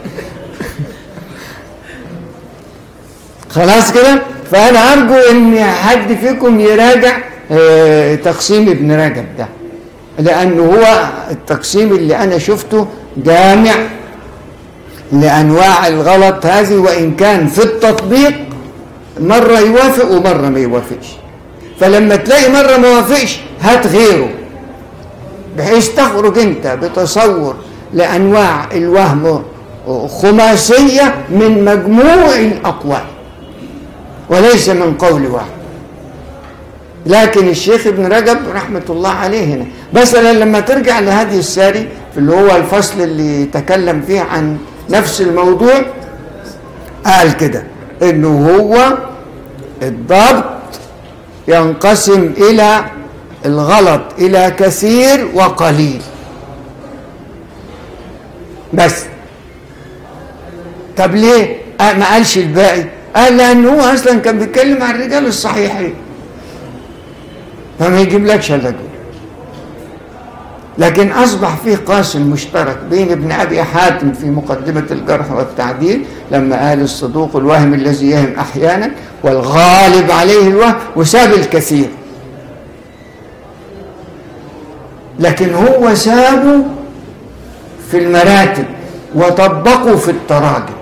خلاص كده فانا ارجو ان حد فيكم يراجع تقسيم ابن رجب ده لأنه هو التقسيم اللي أنا شفته جامع لأنواع الغلط هذه وإن كان في التطبيق مرة يوافق ومرة ما يوافقش فلما تلاقي مرة ما وافقش هات غيره بحيث تخرج أنت بتصور لأنواع الوهم خماسية من مجموع الأقوال وليس من قول واحد لكن الشيخ ابن رجب رحمة الله عليه هنا مثلا لما ترجع لهذه الساري في اللي هو الفصل اللي تكلم فيه عن نفس الموضوع قال كده انه هو الضبط ينقسم الى الغلط الى كثير وقليل بس طب ليه ما قالش الباقي قال لانه هو اصلا كان بيتكلم عن الرجال الصحيحين فما يجيب لكش الا دول لكن اصبح فيه قاسم مشترك بين ابن ابي حاتم في مقدمه الجرح والتعديل لما قال الصدوق الوهم الذي يهم احيانا والغالب عليه الوهم وساب الكثير لكن هو سابه في المراتب وطبقه في التراجم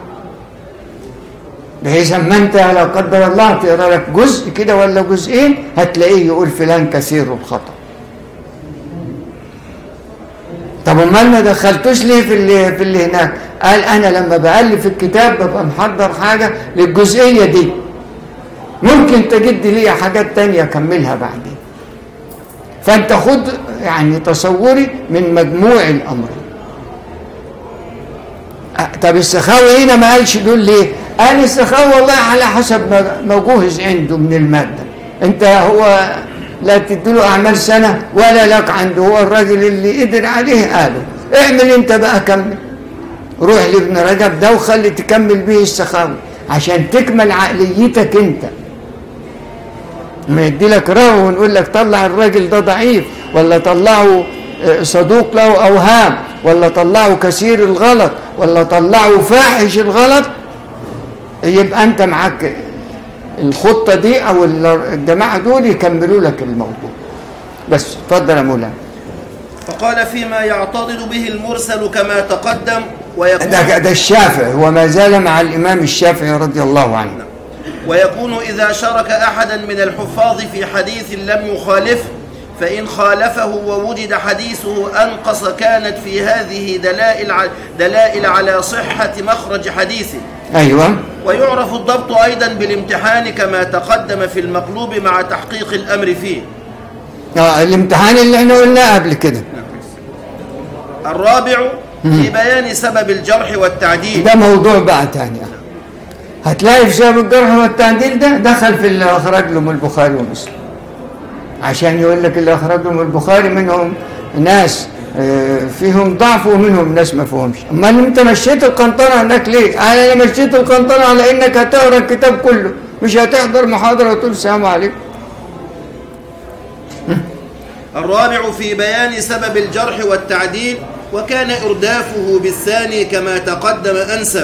بحيث اما انت لا قدر الله تقرا لك جزء كده ولا جزئين هتلاقيه يقول فلان كثير الخطا طب امال ما دخلتوش ليه في اللي في اللي هناك قال انا لما بالف الكتاب ببقى محضر حاجه للجزئيه دي ممكن تجد لي حاجات تانية اكملها بعدين فانت خد يعني تصوري من مجموع الامر أه، طب السخاوي هنا ما قالش دول ليه قال السخاوي والله على حسب ما ما جهز عنده من الماده انت هو لا تديله اعمال سنه ولا لك عنده هو الراجل اللي قدر عليه قاله اعمل انت بقى كمل روح لابن رجب ده وخلي تكمل به السخاوي عشان تكمل عقليتك انت ما يدي لك راوي ونقول لك طلع الراجل ده ضعيف ولا طلعه آه، صدوق له اوهام ولا طلعه كثير الغلط ولا طلعه فاحش الغلط يبقى انت معاك الخطه دي او الجماعه دول يكملوا لك الموضوع بس اتفضل يا مولانا فقال فيما يعتضد به المرسل كما تقدم ويكون ده, ده الشافعي هو ما زال مع الامام الشافعي رضي الله عنه ويكون إذا شرك أحدا من الحفاظ في حديث لم يخالفه فإن خالفه ووجد حديثه أنقص كانت في هذه دلائل ع- دلائل على صحة مخرج حديثه ايوه ويعرف الضبط أيضا بالامتحان كما تقدم في المقلوب مع تحقيق الأمر فيه آه الامتحان اللي احنا قلناه قبل كده الرابع في بيان سبب الجرح والتعديل ده موضوع بقى تاني هتلاقي في سبب الجرح والتعديل ده دخل في اللي اخرج لهم البخاري ومسلم عشان يقول لك اللي اخرج لهم البخاري منهم ناس آه، فيهم ضعف ومنهم ناس ما فيهمش امال انت مشيت القنطره هناك ليه انا مشيت القنطره على انك هتقرا الكتاب كله مش هتحضر محاضره وتقول السلام عليكم الرابع في بيان سبب الجرح والتعديل وكان إردافه بالثاني كما تقدم أنسب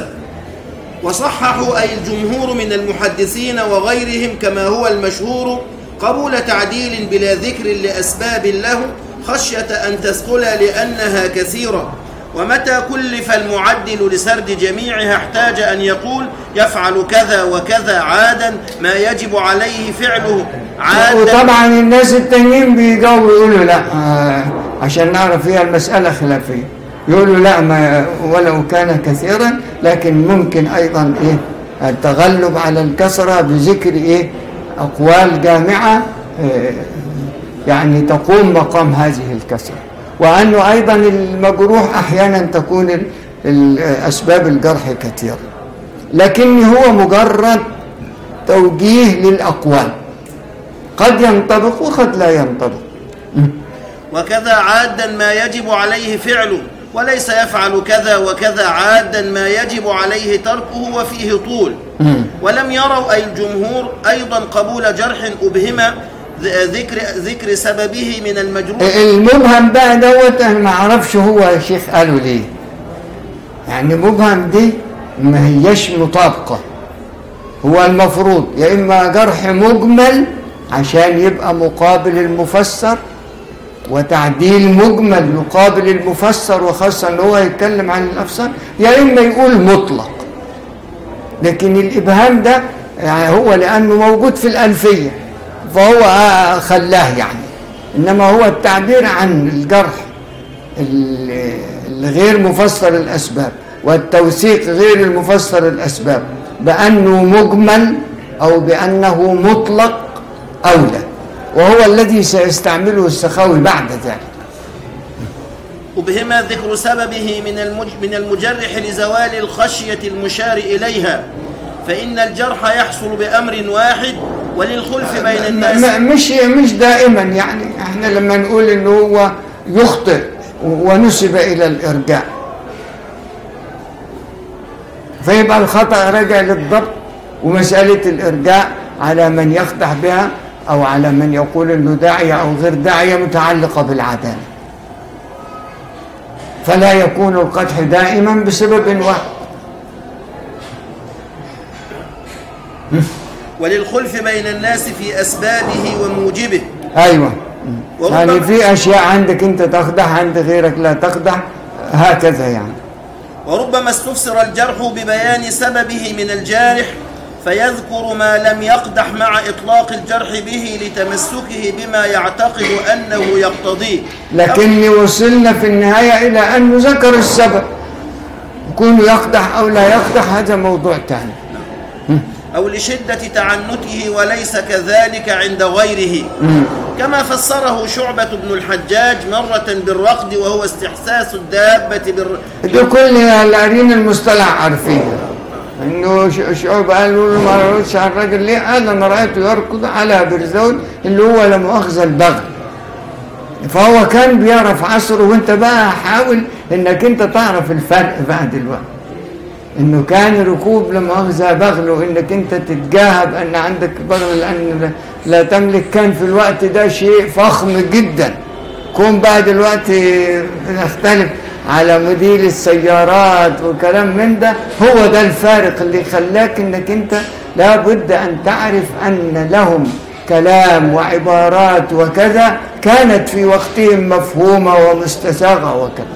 وصححوا أي الجمهور من المحدثين وغيرهم كما هو المشهور قبول تعديل بلا ذكر لأسباب له خشية أن تثقل لأنها كثيرة ومتى كلف المعدل لسرد جميعها احتاج أن يقول يفعل كذا وكذا عادا ما يجب عليه فعله عادا وطبعا الناس التانيين بيجاوبوا يقولوا لا آه عشان نعرف هي المسألة خلافية يقولوا لا ما ولو كان كثيرا لكن ممكن أيضا إيه التغلب على الكثرة بذكر إيه أقوال جامعة آه يعني تقوم مقام هذه الكثرة وأنه أيضا المجروح أحيانا تكون ال- ال- أسباب الجرح كثيرة لكن هو مجرد توجيه للأقوال قد ينطبق وقد لا ينطبق وكذا عادا ما يجب عليه فعله وليس يفعل كذا وكذا عادا ما يجب عليه تركه وفيه طول ولم يروا أي الجمهور أيضا قبول جرح أبهم ذ- ذكر, ذكر سببه من المجروح المبهم بقى دوت انا ما اعرفش هو يا شيخ قالوا ليه يعني مبهم دي ما هيش مطابقه هو المفروض يا اما جرح مجمل عشان يبقى مقابل المفسر وتعديل مجمل يقابل المفسر وخاصة ان هو يتكلم عن الافسر يا اما يقول مطلق لكن الابهام ده يعني هو لانه موجود في الالفيه فهو آه خلاه يعني انما هو التعبير عن الجرح ال- الغير مفسر الاسباب والتوثيق غير المفسر الاسباب بانه مجمل او بانه مطلق اولى وهو الذي سيستعمله السخاوي بعد ذلك أبهم ذكر سببه من المج من المجرح لزوال الخشية المشار إليها فإن الجرح يحصل بأمر واحد وللخلف بين الناس م- مش مش دائما يعني احنا لما نقول انه هو يخطئ ونسب الى الارجاع فيبقى الخطا راجع للضبط ومساله الارجاع على من يخدع بها او على من يقول انه داعيه او غير داعيه متعلقه بالعداله فلا يكون القدح دائما بسبب واحد وللخلف بين الناس في أسبابه وموجبه ايوه وربما- يعني في اشياء عندك انت تخدع عند غيرك لا تخدع هكذا يعني وربما استفسر الجرح ببيان سببه من الجارح فيذكر ما لم يقدح مع إطلاق الجرح به لتمسكه بما يعتقد أنه يقتضيه لكن وصلنا في النهاية إلى أنه ذكر السبب يكون يقدح أو لا يقدح هذا موضوع ثاني أو لشدة تعنته وليس كذلك عند غيره كما فسره شعبة بن الحجاج مرة بالرقد وهو استحساس الدابة بال... دي كل القارين المصطلح عارفينها انه ش- شعوب قالوا له ما رأيتش على الراجل ليه؟ انا ما رايته يركض على برزون اللي هو لا مؤاخذه البغل فهو كان بيعرف عصره وانت بقى حاول انك انت تعرف الفرق بقى دلوقتي انه كان ركوب لا مؤاخذه بغل وانك انت تتجاهى بان عندك بغل لان لا- لا تملك كان في الوقت ده شيء فخم جدا كون بقى دلوقتي نختلف على موديل السيارات وكلام من ده هو ده الفارق اللي خلاك انك انت لابد ان تعرف ان لهم كلام وعبارات وكذا كانت في وقتهم مفهومة ومستساغة وكذا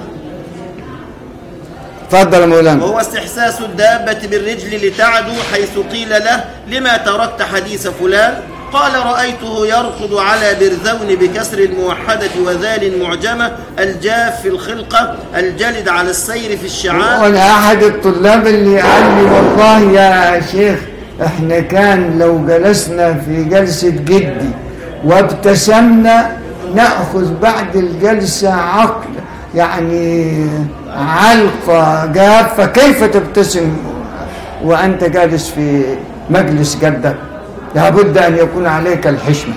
تفضل يا مولانا وهو استحساس الدابة بالرجل لتعدو حيث قيل له لما تركت حديث فلان قال رأيته يركض على برذون بكسر الموحدة وذال المعجمة الجاف في الخلقة الجلد على السير في الشعاب وانا احد الطلاب اللي قال لي والله يا شيخ احنا كان لو جلسنا في جلسة جدي وابتسمنا نأخذ بعد الجلسة عقل يعني علقة جافة كيف تبتسم وأنت جالس في مجلس جدك لابد أن يكون عليك الحشمة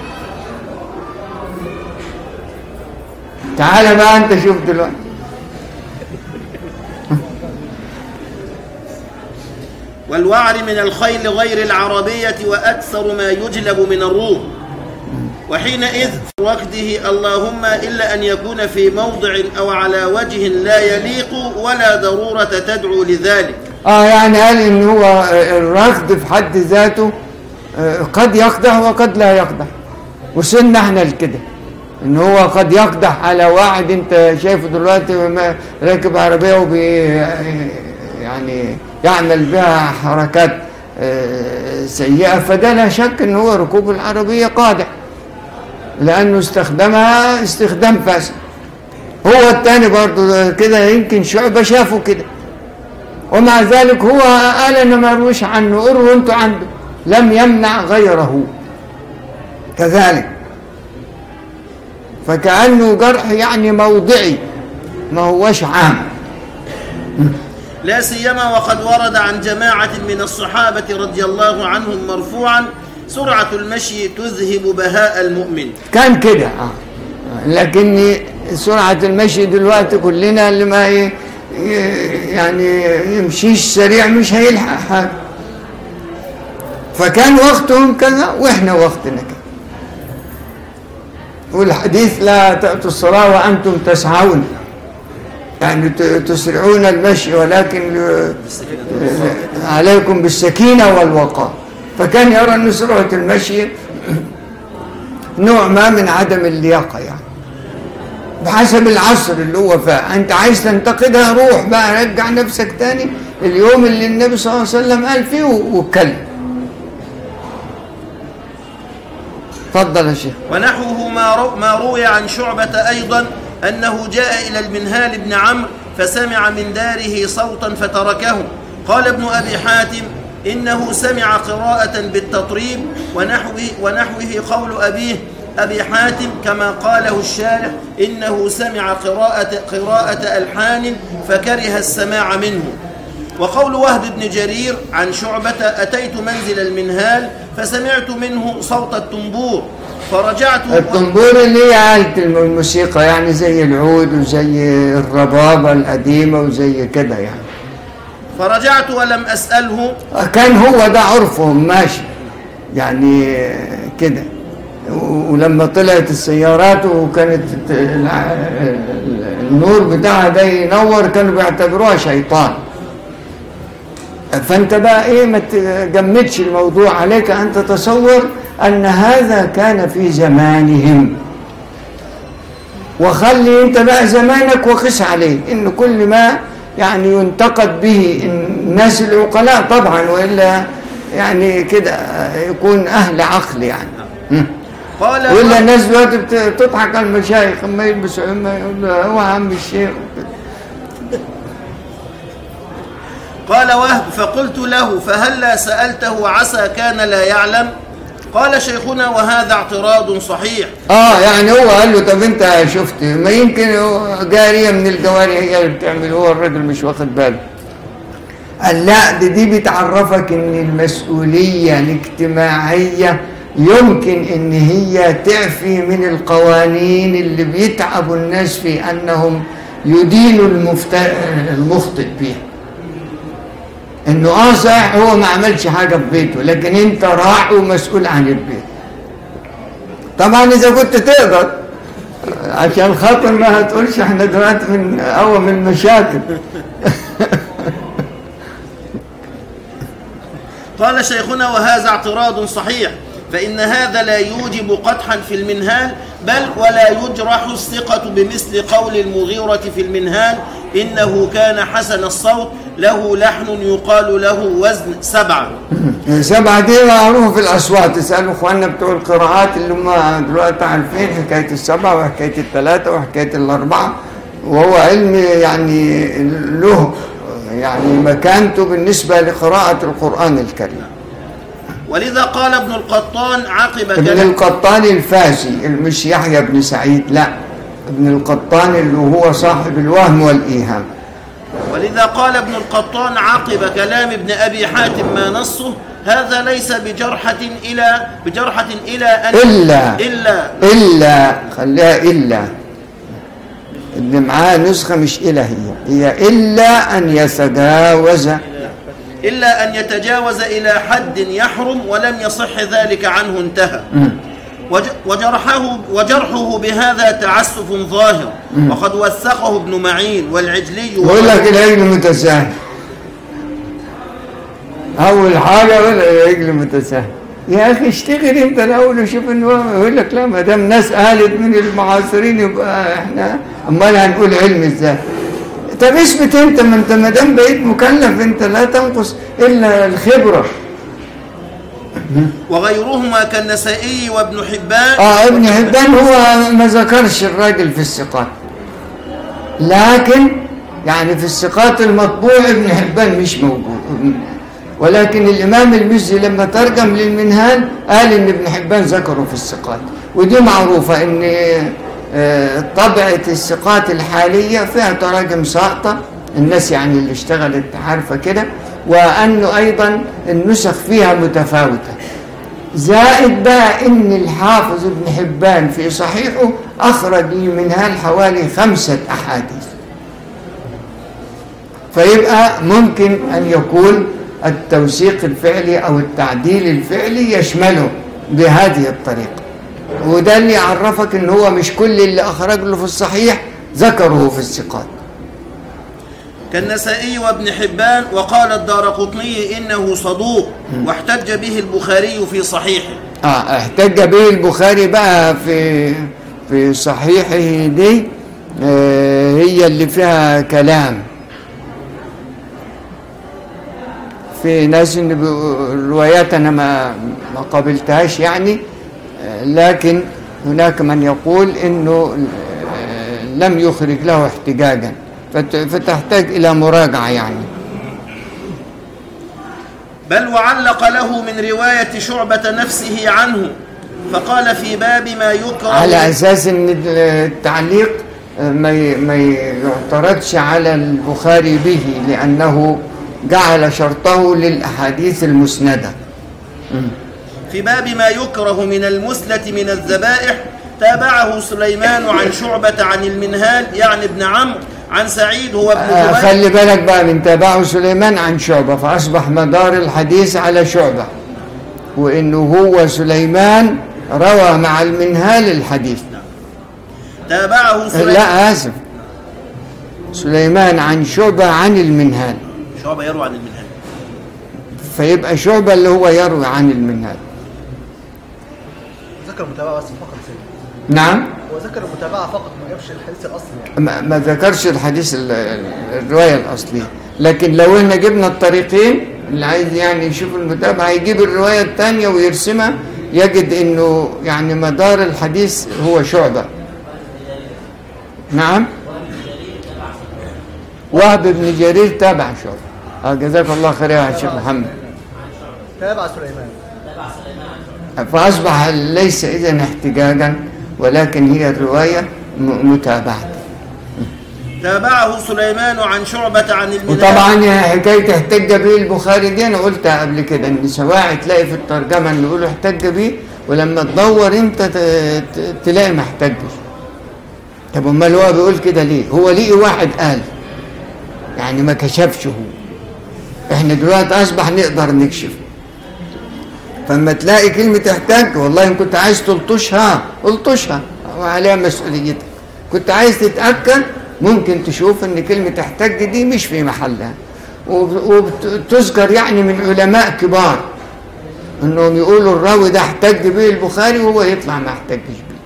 تعال بقى أنت شوف دلوقتي والوعر من الخيل غير العربية وأكثر ما يجلب من الروم وحينئذ في ركده اللهم إلا أن يكون في موضع أو على وجه لا يليق ولا ضرورة تدعو لذلك اه يعني قال ان هو آه، الركض في حد ذاته آه، قد يقدح وقد لا يقدح وصلنا احنا لكده ان هو قد يقدح على واحد انت شايفه دلوقتي ما- راكب عربيه وبي يعني يعمل بها حركات آه، سيئه فده لا شك ان هو ركوب العربيه قادح لانه استخدمها استخدام فاسد هو الثاني برضه كده يمكن شعبه شافه كده ومع ذلك هو قال انا ما ارويش عنه اروا انتوا عنده لم يمنع غيره كذلك فكأنه جرح يعني موضعي ما هوش عام لا سيما وقد ورد عن جماعة من الصحابة رضي الله عنهم مرفوعا سرعة المشي تذهب بهاء المؤمن كان كده آه. لكن سرعة المشي دلوقتي كلنا اللي ما ي- ي- يعني يمشيش سريع مش هيلحق حاجة فكان وقتهم كذا واحنا وقتنا كذا والحديث لا تأتوا الصلاة وأنتم تسعون يعني ت- تسرعون المشي ولكن ل- عليكم بالسكينة والوقار فكان يرى أن سرعة المشي نوع ما من عدم اللياقة يعني بحسب العصر اللي هو فيه انت عايز تنتقدها روح بقى رجع نفسك تاني اليوم اللي النبي صلى الله عليه وسلم قال فيه واتكلم اتفضل يا شيخ ونحوه ما, رو ما روي عن شعبة أيضا أنه جاء إلى المنهال بن عمرو فسمع من داره صوتا فتركه قال ابن أبي حاتم إنه سمع قراءة بالتطريب ونحوه, ونحوه قول أبيه أبي حاتم كما قاله الشارح إنه سمع قراءة, قراءة ألحان فكره السماع منه وقول وهب بن جرير عن شعبة أتيت منزل المنهال فسمعت منه صوت التنبور فرجعت الطنبور اللي هي آلة الموسيقى يعني زي العود وزي الربابة القديمة وزي كده يعني فرجعت ولم أسأله كان هو ده عرفهم ماشي يعني كده و- ولما طلعت السيارات وكانت الع- النور بتاعها ده ينور كانوا بيعتبروها شيطان فانت بقى ايه ما تجمدش الموضوع عليك ان تتصور ان هذا كان في زمانهم وخلي انت بقى زمانك وقس عليه ان كل ما يعني ينتقد به الناس العقلاء طبعا والا يعني كده يكون أهل عقل يعني مم. قال ولا الناس دلوقتي بت- بتضحك على المشايخ اما يلبسوا عمة يقول له هو عم الشيخ قال وهب فقلت له فهلا سألته عسى كان لا يعلم قال شيخنا وهذا اعتراض صحيح اه يعني هو قال له طب انت شفت ما يمكن هو جاريه من الجواري هي اللي بتعمل هو الراجل مش واخد باله قال لا دي, دي بتعرفك ان المسؤوليه الاجتماعيه يمكن ان هي تعفي من القوانين اللي بيتعبوا الناس في انهم يدينوا المفت... المخطئ فيها انه اه صحيح هو ما عملش حاجه في بيته لكن انت راح ومسؤول عن البيت طبعا اذا كنت تقدر عشان خاطر ما هتقولش احنا دلوقتي من اول من المشاكل قال شيخنا وهذا اعتراض صحيح فإن هذا لا يوجب قدحا في المنهال بل ولا يجرح الثقة بمثل قول المغيرة في المنهال إنه كان حسن الصوت له لحن يقال له وزن سبعة سبعة دي معروفة في الأصوات تسألوا إخواننا بتوع القراءات اللي هم دلوقتي عارفين حكاية السبعة وحكاية الثلاثة وحكاية الأربعة وهو علم يعني له يعني مكانته بالنسبة لقراءة القرآن الكريم ولذا قال ابن القطان عقب ابن كلام القطان الفاسي مش يحيى بن سعيد لا ابن القطان اللي هو صاحب الوهم والإيهام ولذا قال ابن القطان عقب كلام ابن أبي حاتم ما نصه هذا ليس بجرحة إلى بجرحة إلى أن إلا إلا إلا خليها إلا اللي معاه نسخة مش إلى هي هي إلا أن يتجاوز إلا أن يتجاوز إلى حد يحرم ولم يصح ذلك عنه انتهى وج- وجرحه وجرحه بهذا تعسف ظاهر وقد وثقه ابن معين والعجلي يقول لك العجل متساهل أول حاجة يقول لك العجل متساهل يا أخي اشتغل أنت الأول وشوف إنه يقول لك لا ما دام ناس قالت من المعاصرين يبقى إحنا أمال هنقول علم إزاي؟ طب اثبت أنت ما أنت ما دام بقيت مكلف أنت لا تنقص إلا الخبرة وغيرهما كالنسائي وابن حبان اه ابن حبان هو ما ذكرش الراجل في الثقات لكن يعني في الثقات المطبوع ابن حبان مش موجود ولكن الامام المزي لما ترجم للمنهال قال ان ابن حبان ذكره في الثقات ودي معروفه ان آه، طبعه الثقات الحاليه فيها تراجم ساقطه الناس يعني اللي اشتغلت عارفه كده وانه ايضا النسخ فيها متفاوته زائد بقى ان الحافظ ابن حبان في صحيحه اخرج لي منها حوالي خمسه احاديث فيبقى ممكن ان يكون التوثيق الفعلي او التعديل الفعلي يشمله بهذه الطريقه وده اللي يعرفك ان هو مش كل اللي اخرج له في الصحيح ذكره في الثقات كالنسائي وابن حبان وقال الدار قطني إنه صدوق واحتج به البخاري في صحيحه اه احتج به البخاري بقى في في صحيحه دي آه هي اللي فيها كلام في ناس ان بيقولوا- الروايات انا ما ما قابلتهاش يعني آه، لكن هناك من يقول انه آه، لم يخرج له احتجاجا فت- فتحتاج الى مراجعه يعني بل وعلق له من رواية شعبة نفسه عنه فقال في باب ما يكره على اساس ان التعليق ما ي- ما يعترضش على البخاري به لانه جعل شرطه للاحاديث المسنده في باب ما يكره من المثلة من الذبائح تابعه سليمان عن شعبة عن المنهال يعني ابن عمرو عن سعيد هو ابن آه، جبير خلي بالك بقى من تابعه سليمان عن شعبه فاصبح مدار الحديث على شعبه وانه هو سليمان روى مع المنهال الحديث تابعه سليمان لا اسف سليمان عن شعبه عن المنهال شعبة يروى عن المنهال فيبقى شعبه اللي هو يروي عن المنهال ذكر المتابعة بس فقط سيدي نعم هو ذكر المتابعة فقط ما جابش الحديث الأصلي يعني ما, ما ذكرش الحديث ال- ال- الرواية الأصلية لكن لو احنا جبنا الطريقين اللي عايز يعني يشوف المتابعة هيجيب الرواية الثانية ويرسمها يجد انه يعني مدار الحديث هو شعبة نعم وهب بن جرير تابع شعبة آه جزاك الله خير يا شيخ محمد تابع سليمان فأصبح ليس إذن احتجاجا ولكن هي الرواية م- متابعة تابعه سليمان عن شعبة عن المنهال وطبعا حكاية احتج به البخاري دي أنا قلتها قبل كده إن سواء تلاقي في الترجمة اللي يقولوا احتج به ولما تدور أنت ت- ت- تلاقي ما احتجش طب أمال هو بيقول كده ليه؟ هو ليه واحد قال يعني ما كشفش هو احنا دلوقتي أصبح نقدر نكشف فلما تلاقي كلمة احتاج والله إن كنت عايز تلطشها الطشها وعليها مسؤوليتك كنت عايز تتأكد ممكن تشوف ان كلمة احتاج دي مش في محلها وب- وبتذكر يعني من علماء كبار انهم يقولوا الراوي ده احتج به البخاري وهو يطلع ما احتجش به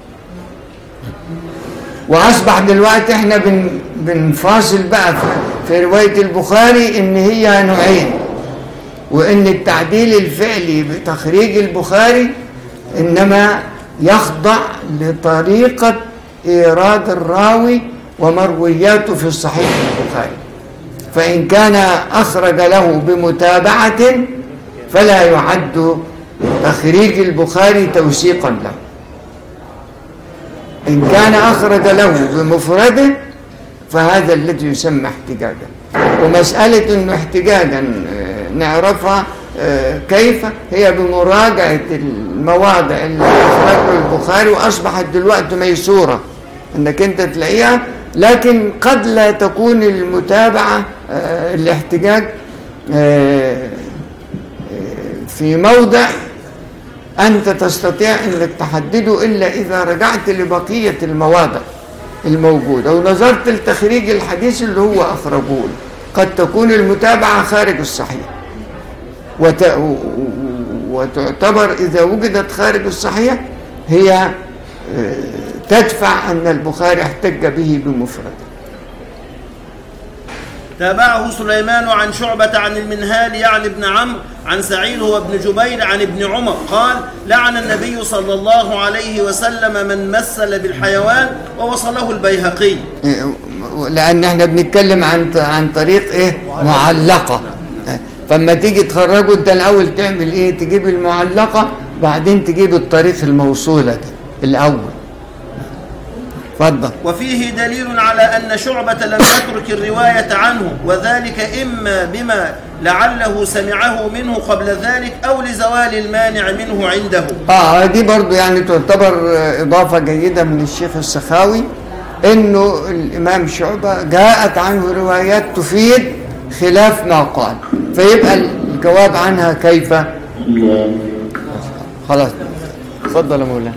واصبح دلوقتي احنا بن بنفاصل بقى في, في رواية البخاري ان هي نوعين وان التعديل الفعلي بتخريج البخاري انما يخضع لطريقة ايراد الراوي ومروياته في الصحيح البخاري فان كان اخرج له بمتابعة فلا يعد تخريج البخاري توثيقا له إن كان أخرج له بمفرده فهذا الذي يسمى احتجاجا ومسألة أنه احتجاجا آه، نعرفها آه، كيف هي بمراجعة المواضع اللي أخرجه البخاري وأصبحت دلوقتي ميسورة أنك أنت تلاقيها لكن قد لا تكون المتابعة آه، الاحتجاج آه، آه، في موضع أنت تستطيع أنك تحدده إلا إذا رجعت لبقية المواضع الموجودة ونظرت لتخريج الحديث اللي هو أخرجه له. قد تكون المتابعة خارج الصحيح وت... و- و- وتعتبر إذا وجدت خارج الصحيح هي آه، تدفع أن البخاري احتج به بمفرده تابعه سليمان عن شعبة عن المنهال يعني ابن عمرو عن سعيد هو ابن جبير عن ابن عمر قال لعن النبي صلى الله عليه وسلم من مثل بالحيوان ووصله البيهقي لان احنا بنتكلم عن عن طريق ايه معلقه فلما تيجي تخرجه انت الاول تعمل ايه تجيب المعلقه بعدين تجيب الطريق الموصوله ده الاول اتفضل وفيه دليل على أن شعبة لم يترك الرواية عنه وذلك إما بما لعله سمعه منه قبل ذلك أو لزوال المانع منه عنده اه دي برضو يعني تعتبر آه، اضافه جيده من الشيخ السخاوي انه الامام شعبه جاءت عنه روايات تفيد خلاف ما قال فيبقى الجواب عنها كيف خلاص اتفضل يا مولانا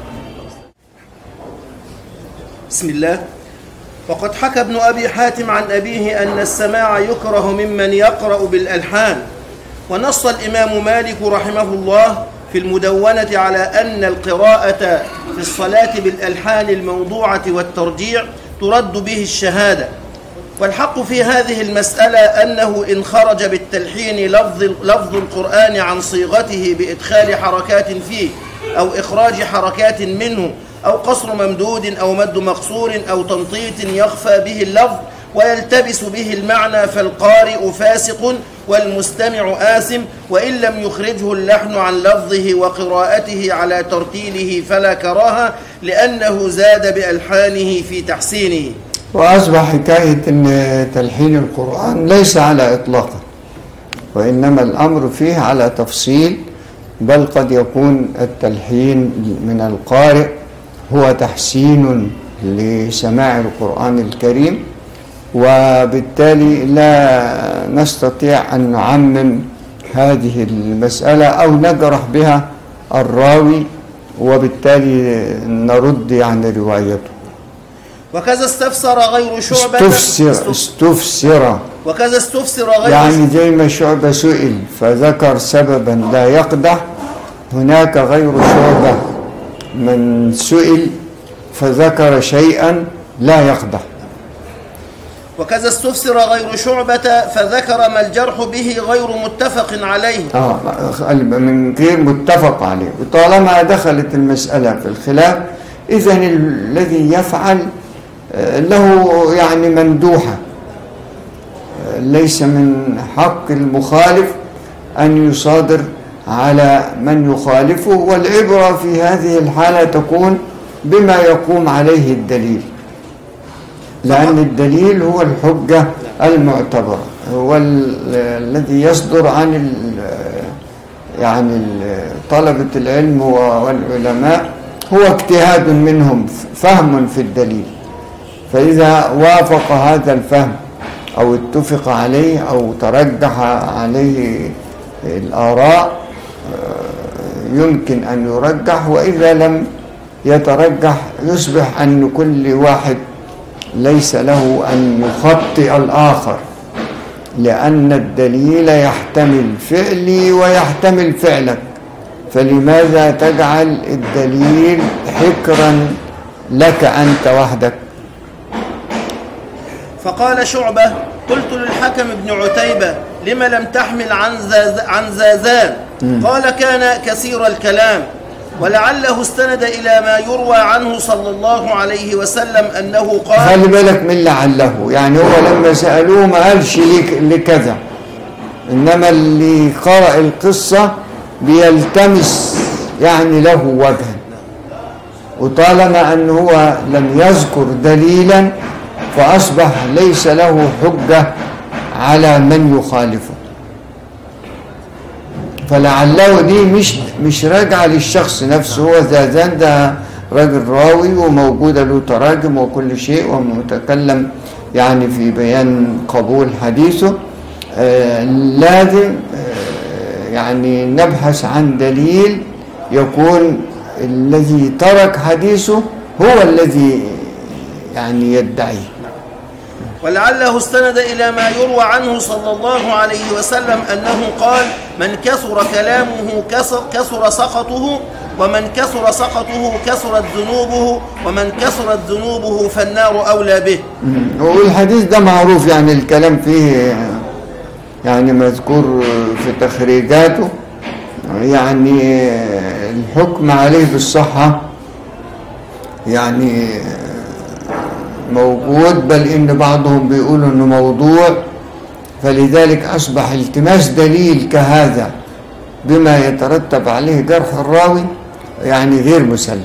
بسم الله وقد حكى ابن أبي حاتم عن أبيه أن السماع يكره ممن يقرأ بالألحان ونص الإمام مالك رحمه الله في المدونة على أن القراءة في الصلاة بالألحان الموضوعة والترجيع ترد به الشهادة والحق في هذه المسألة أنه إن خرج بالتلحين لفظ, لفظ القرآن عن صيغته بإدخال حركات فيه أو إخراج حركات منه أو قصر ممدود أو مد مقصور أو تنطيط يخفى به اللفظ ويلتبس به المعنى فالقارئ فاسق والمستمع آثم وإن لم يخرجه اللحن عن لفظه وقراءته على ترتيله فلا كراهة لأنه زاد بألحانه في تحسينه وأصبح حكاية أن تلحين القرآن ليس على إطلاقه وإنما الأمر فيه على تفصيل بل قد يكون التلحين من القارئ هو تحسين لسماع القرآن الكريم وبالتالي لا نستطيع أن نعمم هذه المسألة أو نجرح بها الراوي وبالتالي نرد عن روايته وكذا استفسر غير شعبة استفسر استفسر وكذا استفسر غير يعني زي ما شعبة سئل فذكر سببا لا يقدح هناك غير شعبة من سئل فذكر شيئا لا يقدح وكذا استفسر غير شعبة فذكر ما الجرح به غير متفق عليه اه من غير متفق عليه وطالما دخلت المسألة في الخلاف إذا الذي يفعل آه، له يعني مندوحة آه، ليس من حق المخالف أن يصادر على من يخالفه والعبرة في هذه الحالة تكون بما يقوم عليه الدليل لأن الدليل هو الحجة المعتبرة هو ال- الذي يصدر عن ال- يعني ال- طلبة العلم والعلماء هو اجتهاد منهم فهم في الدليل فإذا وافق هذا الفهم أو اتفق عليه أو ترجح عليه الآراء آه، يمكن أن يرجح وإذا لم يترجح يصبح أن كل واحد ليس له أن يخطئ الآخر لأن الدليل يحتمل فعلي ويحتمل فعلك فلماذا تجعل الدليل حكرا لك أنت وحدك فقال شعبة قلت للحكم بن عتيبة لم لم تحمل عن, زاز عن زازان قال كان كثير الكلام ولعله استند إلى ما يروى عنه صلى الله عليه وسلم أنه قال خلي بالك من لعله يعني هو لما سألوه ما قالش ليك لكذا إنما اللي قرأ القصة بيلتمس يعني له وجها وطالما أن هو لم يذكر دليلا فأصبح ليس له حجة على من يخالفه فلعله دي مش مش راجعه للشخص نفسه هو زازان ده راجل راوي وموجوده له تراجم وكل شيء ومتكلم يعني في بيان قبول حديثه آه لازم آه يعني نبحث عن دليل يكون الذي ترك حديثه هو الذي يعني يدعيه ولعله استند إلى ما يروى عنه صلى الله عليه وسلم أنه قال من كثر كلامه كثر, كثر سقطه ومن كثر سقطه كثرت ذنوبه ومن كثرت ذنوبه فالنار أولى به والحديث ده معروف يعني الكلام فيه يعني مذكور في تخريجاته يعني الحكم عليه بالصحة يعني موجود بل إن بعضهم بيقولوا إنه موضوع فلذلك أصبح التماس دليل كهذا بما يترتب عليه جرح الراوي يعني غير مسلم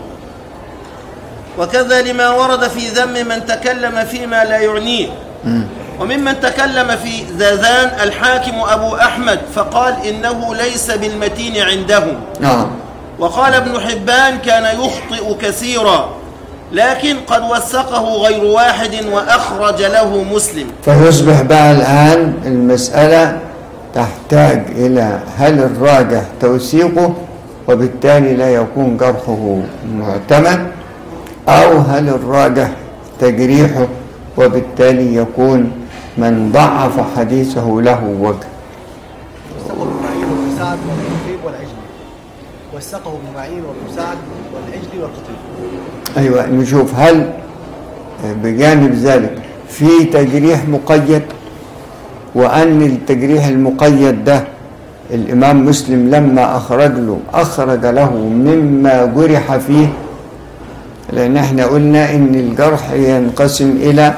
وكذا لما ورد في ذم من تكلم فيما لا يعنيه وممن تكلم في ذاذان الحاكم أبو أحمد فقال إنه ليس بالمتين عندهم آه. وقال ابن حبان كان يخطئ كثيرا لكن قد وثقه غير واحد وأخرج له مسلم فيصبح بقى الآن المسألة تحتاج إلى هل الراجح توثيقه وبالتالي لا يكون جرحه معتمد أو هل الراجح تجريحه وبالتالي يكون من ضعف حديثه له وجه وثقه ابن معين وابن سعد والخطيب والعجلي وثقه ابن معين وابن سعد والعجلي والخطيب أيوة نشوف هل بجانب ذلك في تجريح مقيد وأن التجريح المقيد ده الإمام مسلم لما أخرج له أخرج له مما جرح فيه لأن احنا قلنا إن الجرح ينقسم إلى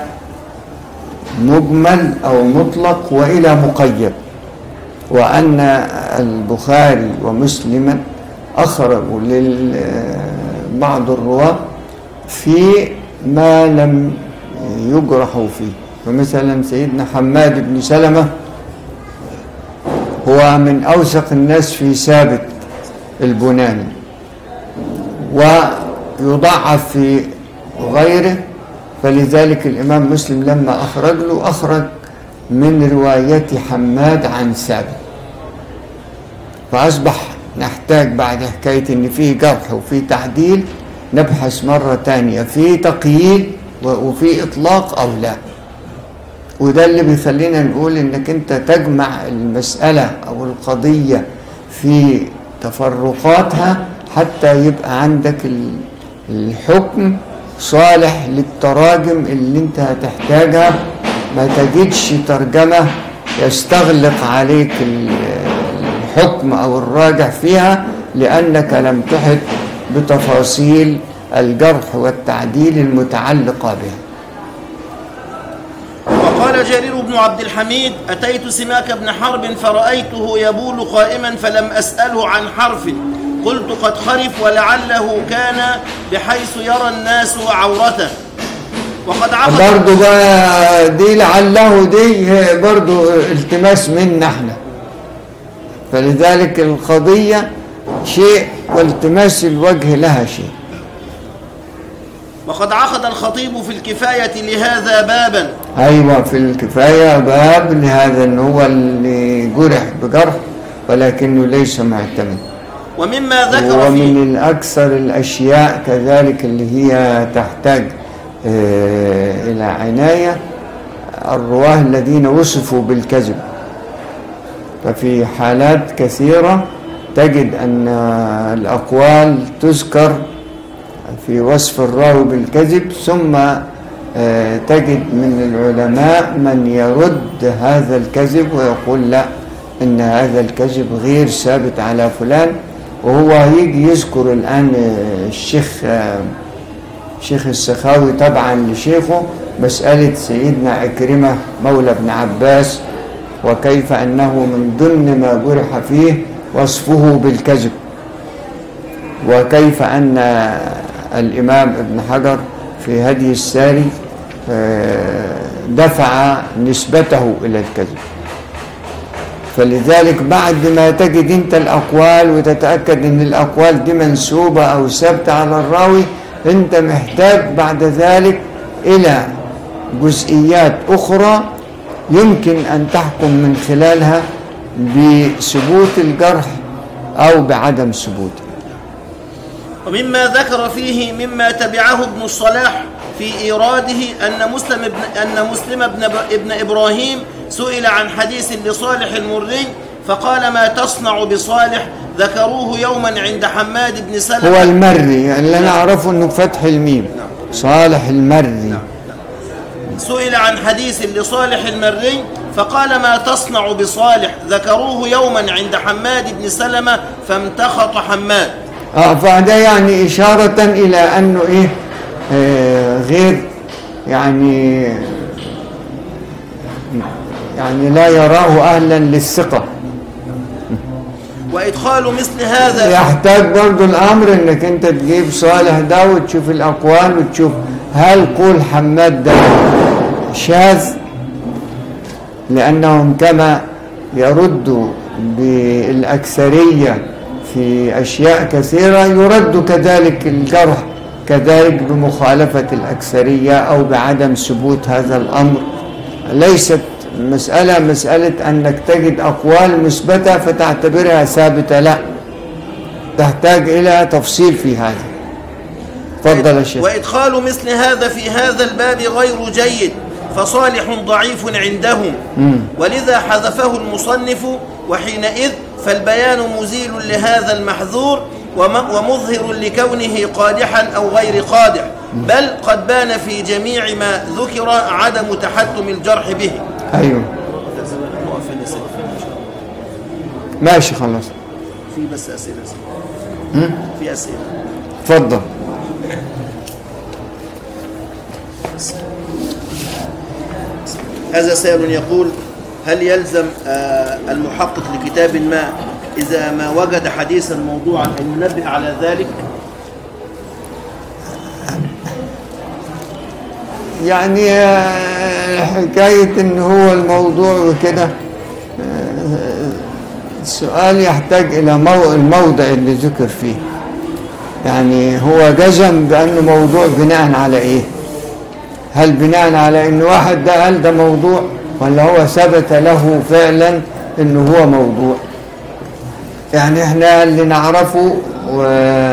مجمل أو مطلق وإلى مقيد وأن البخاري ومسلما أخرجوا لبعض الرواة في ما لم يجرحوا فيه فمثلا سيدنا حماد بن سلمة هو من أوثق الناس في ثابت البناني ويضعف في غيره فلذلك الإمام مسلم لما أخرج له أخرج من رواية حماد عن ثابت فأصبح نحتاج بعد حكاية إن فيه جرح وفيه تعديل نبحث مرة تانية في تقييد وفي إطلاق أو لا وده اللي بيخلينا نقول إنك أنت تجمع المسألة أو القضية في تفرقاتها حتى يبقى عندك الحكم صالح للتراجم اللي انت هتحتاجها ما تجدش ترجمة يستغلق عليك ال- الحكم أو الراجع فيها لأنك لم تحط بتفاصيل الجرح والتعديل المتعلقة بها وقال جرير بن عبد الحميد أتيت سماك بن حرب فرأيته يبول قائما فلم أسأله عن حرف قلت قد خرف ولعله كان بحيث يرى الناس عورته وقد عقد برضو بقى دي لعله دي هي برضو التماس منا احنا فلذلك القضية شيء والتماس الوجه لها شيء وقد عقد الخطيب في الكفاية لهذا بابا أيوة في الكفاية باب لهذا إن هو اللي جرح بجرح ولكنه ليس معتمد ومما ذكر ومن فيه الأكثر الأشياء كذلك اللي هي تحتاج آه، إلى عناية الرواه الذين وصفوا بالكذب ففي حالات كثيرة تجد أن الأقوال تذكر في وصف الراوي بالكذب ثم آه، تجد من العلماء من يرد هذا الكذب ويقول لا إن هذا الكذب غير ثابت على فلان وهو هيجي يذكر الآن آه، الشيخ آه، شيخ السخاوي طبعا لشيخه مسألة سيدنا عكرمة مولى ابن عباس وكيف أنه من ضمن ما جرح فيه وصفه بالكذب وكيف أن الإمام ابن حجر في هدي الساري آه، دفع نسبته إلى الكذب فلذلك بعد ما تجد انت الأقوال وتتأكد ان الأقوال دي منسوبة أو ثابتة على الراوي انت محتاج بعد ذلك إلى جزئيات أخرى يمكن أن تحكم من خلالها بثبوت الجرح أو بعدم ثبوته ومما ذكر فيه مما تبعه ابن الصلاح في إيراده أن مسلم ابن أن مسلم ابن ابن إبراهيم سئل عن حديث لصالح المري فقال ما تصنع بصالح ذكروه يوما عند حماد بن هو سلمة المري اللي أنا أعرفه أنه فتح الميم صالح المري سئل عن حديث لصالح المري فقال ما تصنع بصالح ذكروه يوما عند حماد بن سلمة فامتخط حماد اه فده يعني إشارة إلى أنه إيه آه غير يعني يعني لا يراه أهلا للثقة وإدخال مثل هذا يحتاج برضو الأمر أنك أنت تجيب صالح ده وتشوف الأقوال وتشوف هل قول حماد ده شاذ لأنهم كما يردوا بالأكثرية في أشياء كثيرة يرد كذلك الجرح كذلك بمخالفة الأكثرية أو بعدم ثبوت هذا الأمر ليست مسألة مسألة أنك تجد أقوال مثبتة فتعتبرها ثابتة لا تحتاج إلى تفصيل في هذا تفضل يا شيخ وإدخال مثل هذا في هذا الباب غير جيد فصالح ضعيف عندهم ولذا حذفه المصنف وحينئذ فالبيان مزيل لهذا المحذور وم- ومظهر لكونه قادحا أو غير قادح بل قد بان في جميع ما ذكر عدم تحتم الجرح به أيوه نقف هنا سيدي. ماشي خلاص في بس أسئلة في أسئلة تفضل هذا سائل يقول هل يلزم آه، المحقق لكتاب ما إذا ما وجد حديثا موضوعا أن ينبه على ذلك يعني آه، حكاية ان هو الموضوع وكده آه، السؤال يحتاج الى مو- الموضع اللي ذكر فيه يعني هو جزم بانه موضوع بناء على ايه هل بناء على ان واحد ده قال ده موضوع ولا هو ثبت له فعلا انه هو موضوع يعني احنا اللي نعرفه و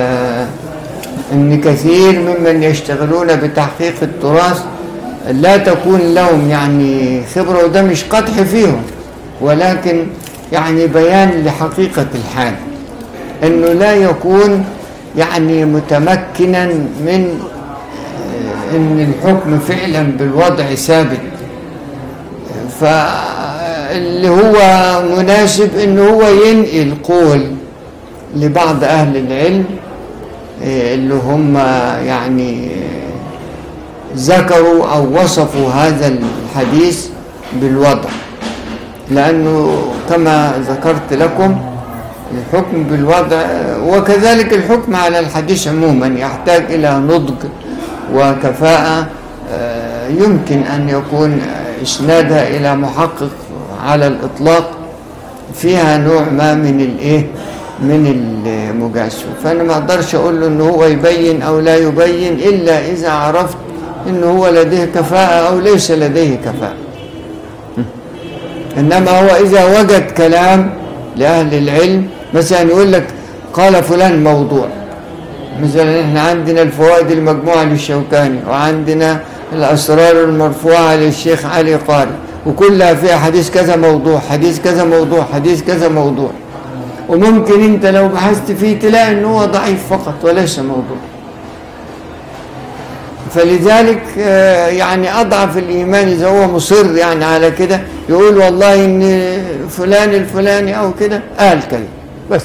ان كثير ممن يشتغلون بتحقيق التراث لا تكون لهم يعني خبرة وده مش قدح فيهم ولكن يعني بيان لحقيقة الحال انه لا يكون يعني متمكنا من آه، ان الحكم فعلا بالوضع ثابت فاللي هو مناسب ان هو ينقل قول لبعض اهل العلم إيه، اللي هم يعني آه، ذكروا او وصفوا هذا الحديث بالوضع لانه كما ذكرت لكم الحكم بالوضع وكذلك الحكم على الحديث عموما يحتاج الى نضج وكفاءه آه، يمكن ان يكون اسنادها الى محقق على الاطلاق فيها نوع ما من الايه من المجاسفه فانا ما اقدرش اقول له ان هو يبين او لا يبين الا اذا عرفت ان هو لديه كفاءه او ليس لديه كفاءه انما هو اذا وجد كلام لاهل العلم مثلا يقول لك قال فلان موضوع مثلا احنا عندنا الفوائد المجموعه للشوكاني وعندنا الاسرار المرفوعه للشيخ علي قاري وكلها فيها حديث كذا موضوع حديث كذا موضوع حديث كذا موضوع وممكن انت لو بحثت فيه تلاقي ان هو ضعيف فقط وليس موضوع فلذلك آه، يعني اضعف الايمان اذا هو مصر يعني على كده يقول والله ان فلان الفلاني او كده قال كده بس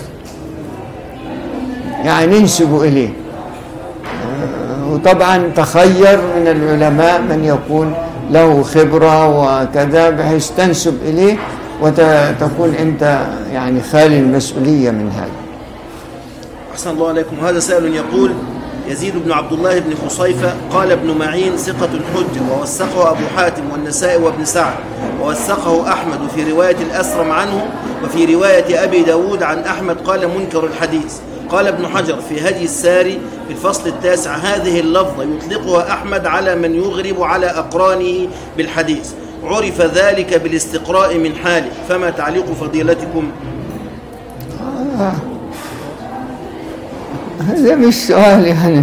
يعني ننسب اليه آه، وطبعا تخير من العلماء من يكون له خبره وكذا بحيث تنسب اليه وتكون انت يعني خالي المسؤوليه من هذا أحسن الله عليكم هذا سائل يقول يزيد بن عبد الله بن خصيفة قال ابن معين ثقة حجة ووثقه أبو حاتم والنسائي وابن سعد ووثقه أحمد في رواية الأسرم عنه وفي رواية أبي داود عن أحمد قال منكر الحديث قال ابن حجر في هدي الساري في الفصل التاسع هذه اللفظة يطلقها أحمد على من يغرب على أقرانه بالحديث عرف ذلك بالاستقراء من حاله فما تعليق فضيلتكم هذا مش سؤال يعني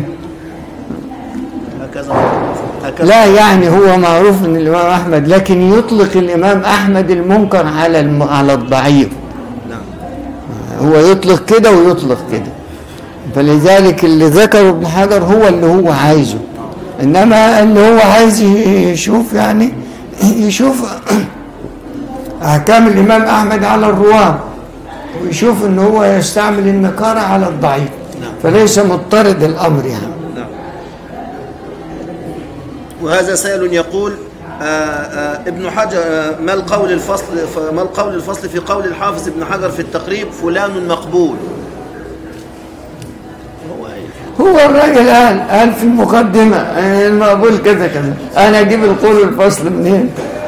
هكذا هكذا لا يعني هو معروف من الامام احمد لكن يطلق الامام احمد المنكر على الم... على الضعيف نعم هو يطلق كده ويطلق كده فلذلك اللي ذكره ابن حجر هو اللي هو عايزه انما اللي هو عايز يشوف يعني يشوف احكام الامام احمد على الرواه ويشوف ان هو يستعمل النكاره على الضعيف نعم. فليس مضطرد الامر يعني نعم وهذا سائل يقول آه آه ابن حجر آه ما القول الفصل ف- ما القول الفصل في قول الحافظ ابن حجر في التقريب فلان مقبول هو إيه؟ هو الراجل قال قال في المقدمة آه، المقبول كذا كذا أنا أجيب القول الفصل منين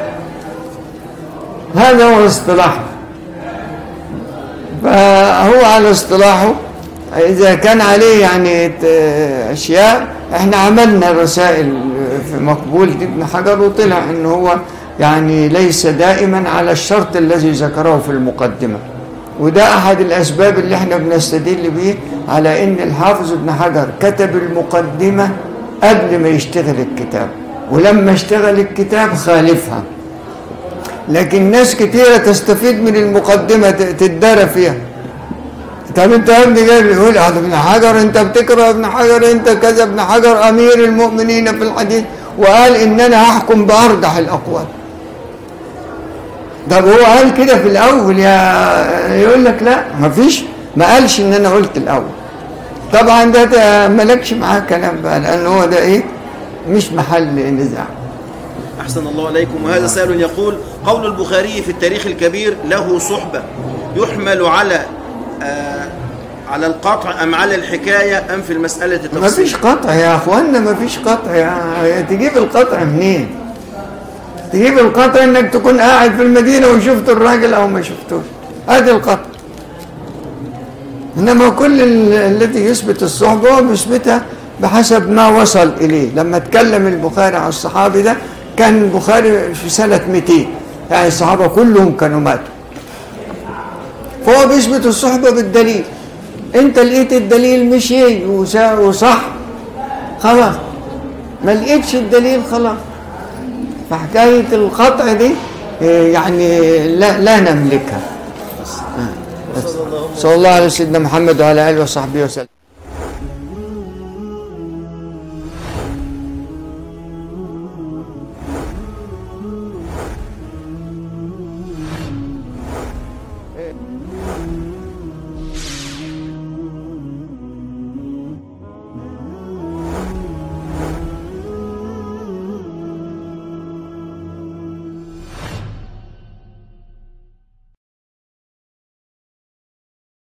هذا هو اصطلاحه فهو على اصطلاحه إذا كان عليه يعني ت- أشياء احنا عملنا رسائل في مقبول ابن حجر وطلع ان هو يعني ليس دائما على الشرط الذي ذكره في المقدمة وده أحد الأسباب اللي احنا بنستدل به على ان الحافظ ابن حجر كتب المقدمة قبل ما يشتغل الكتاب ولما اشتغل الكتاب خالفها لكن ناس كتيرة تستفيد من المقدمة ت- تتدارى فيها طب انت يا ابني جاي بيقول اه ابن حجر انت بتكره ابن حجر انت كذا ابن حجر امير المؤمنين في الحديث وقال ان انا هحكم بارجح الاقوال طب هو قال كده في الاول يا يقول لك لا مفيش ما قالش ان انا قلت الاول طبعا ده, ده مالكش معاه كلام بقى لان هو ده ايه مش محل نزاع أحسن الله عليكم وهذا سائل يقول قول البخاري في التاريخ الكبير له صحبة يحمل على آه على القطع أم على الحكاية أم في المسألة ما تفصيل فيش قطع يا اخوانا ما فيش قطع يا تجيب القطع منين تجيب القطع انك تكون قاعد في المدينه وشفت الراجل او ما شفتوش ادي القطع انما كل ال- الذي يثبت الصحبه هو بيثبتها بحسب ما وصل اليه لما اتكلم البخاري عن الصحابي ده كان البخاري في سنه 200 يعني الصحابه كلهم كانوا ماتوا فهو بيثبت الصحبه بالدليل انت لقيت الدليل مشي وسا- وصح خلاص ما لقيتش الدليل خلاص فحكايه القطع دي إيه، يعني لا لا نملكها صلى الله صلى الله على سيدنا محمد وعلى اله وصحبه وسلم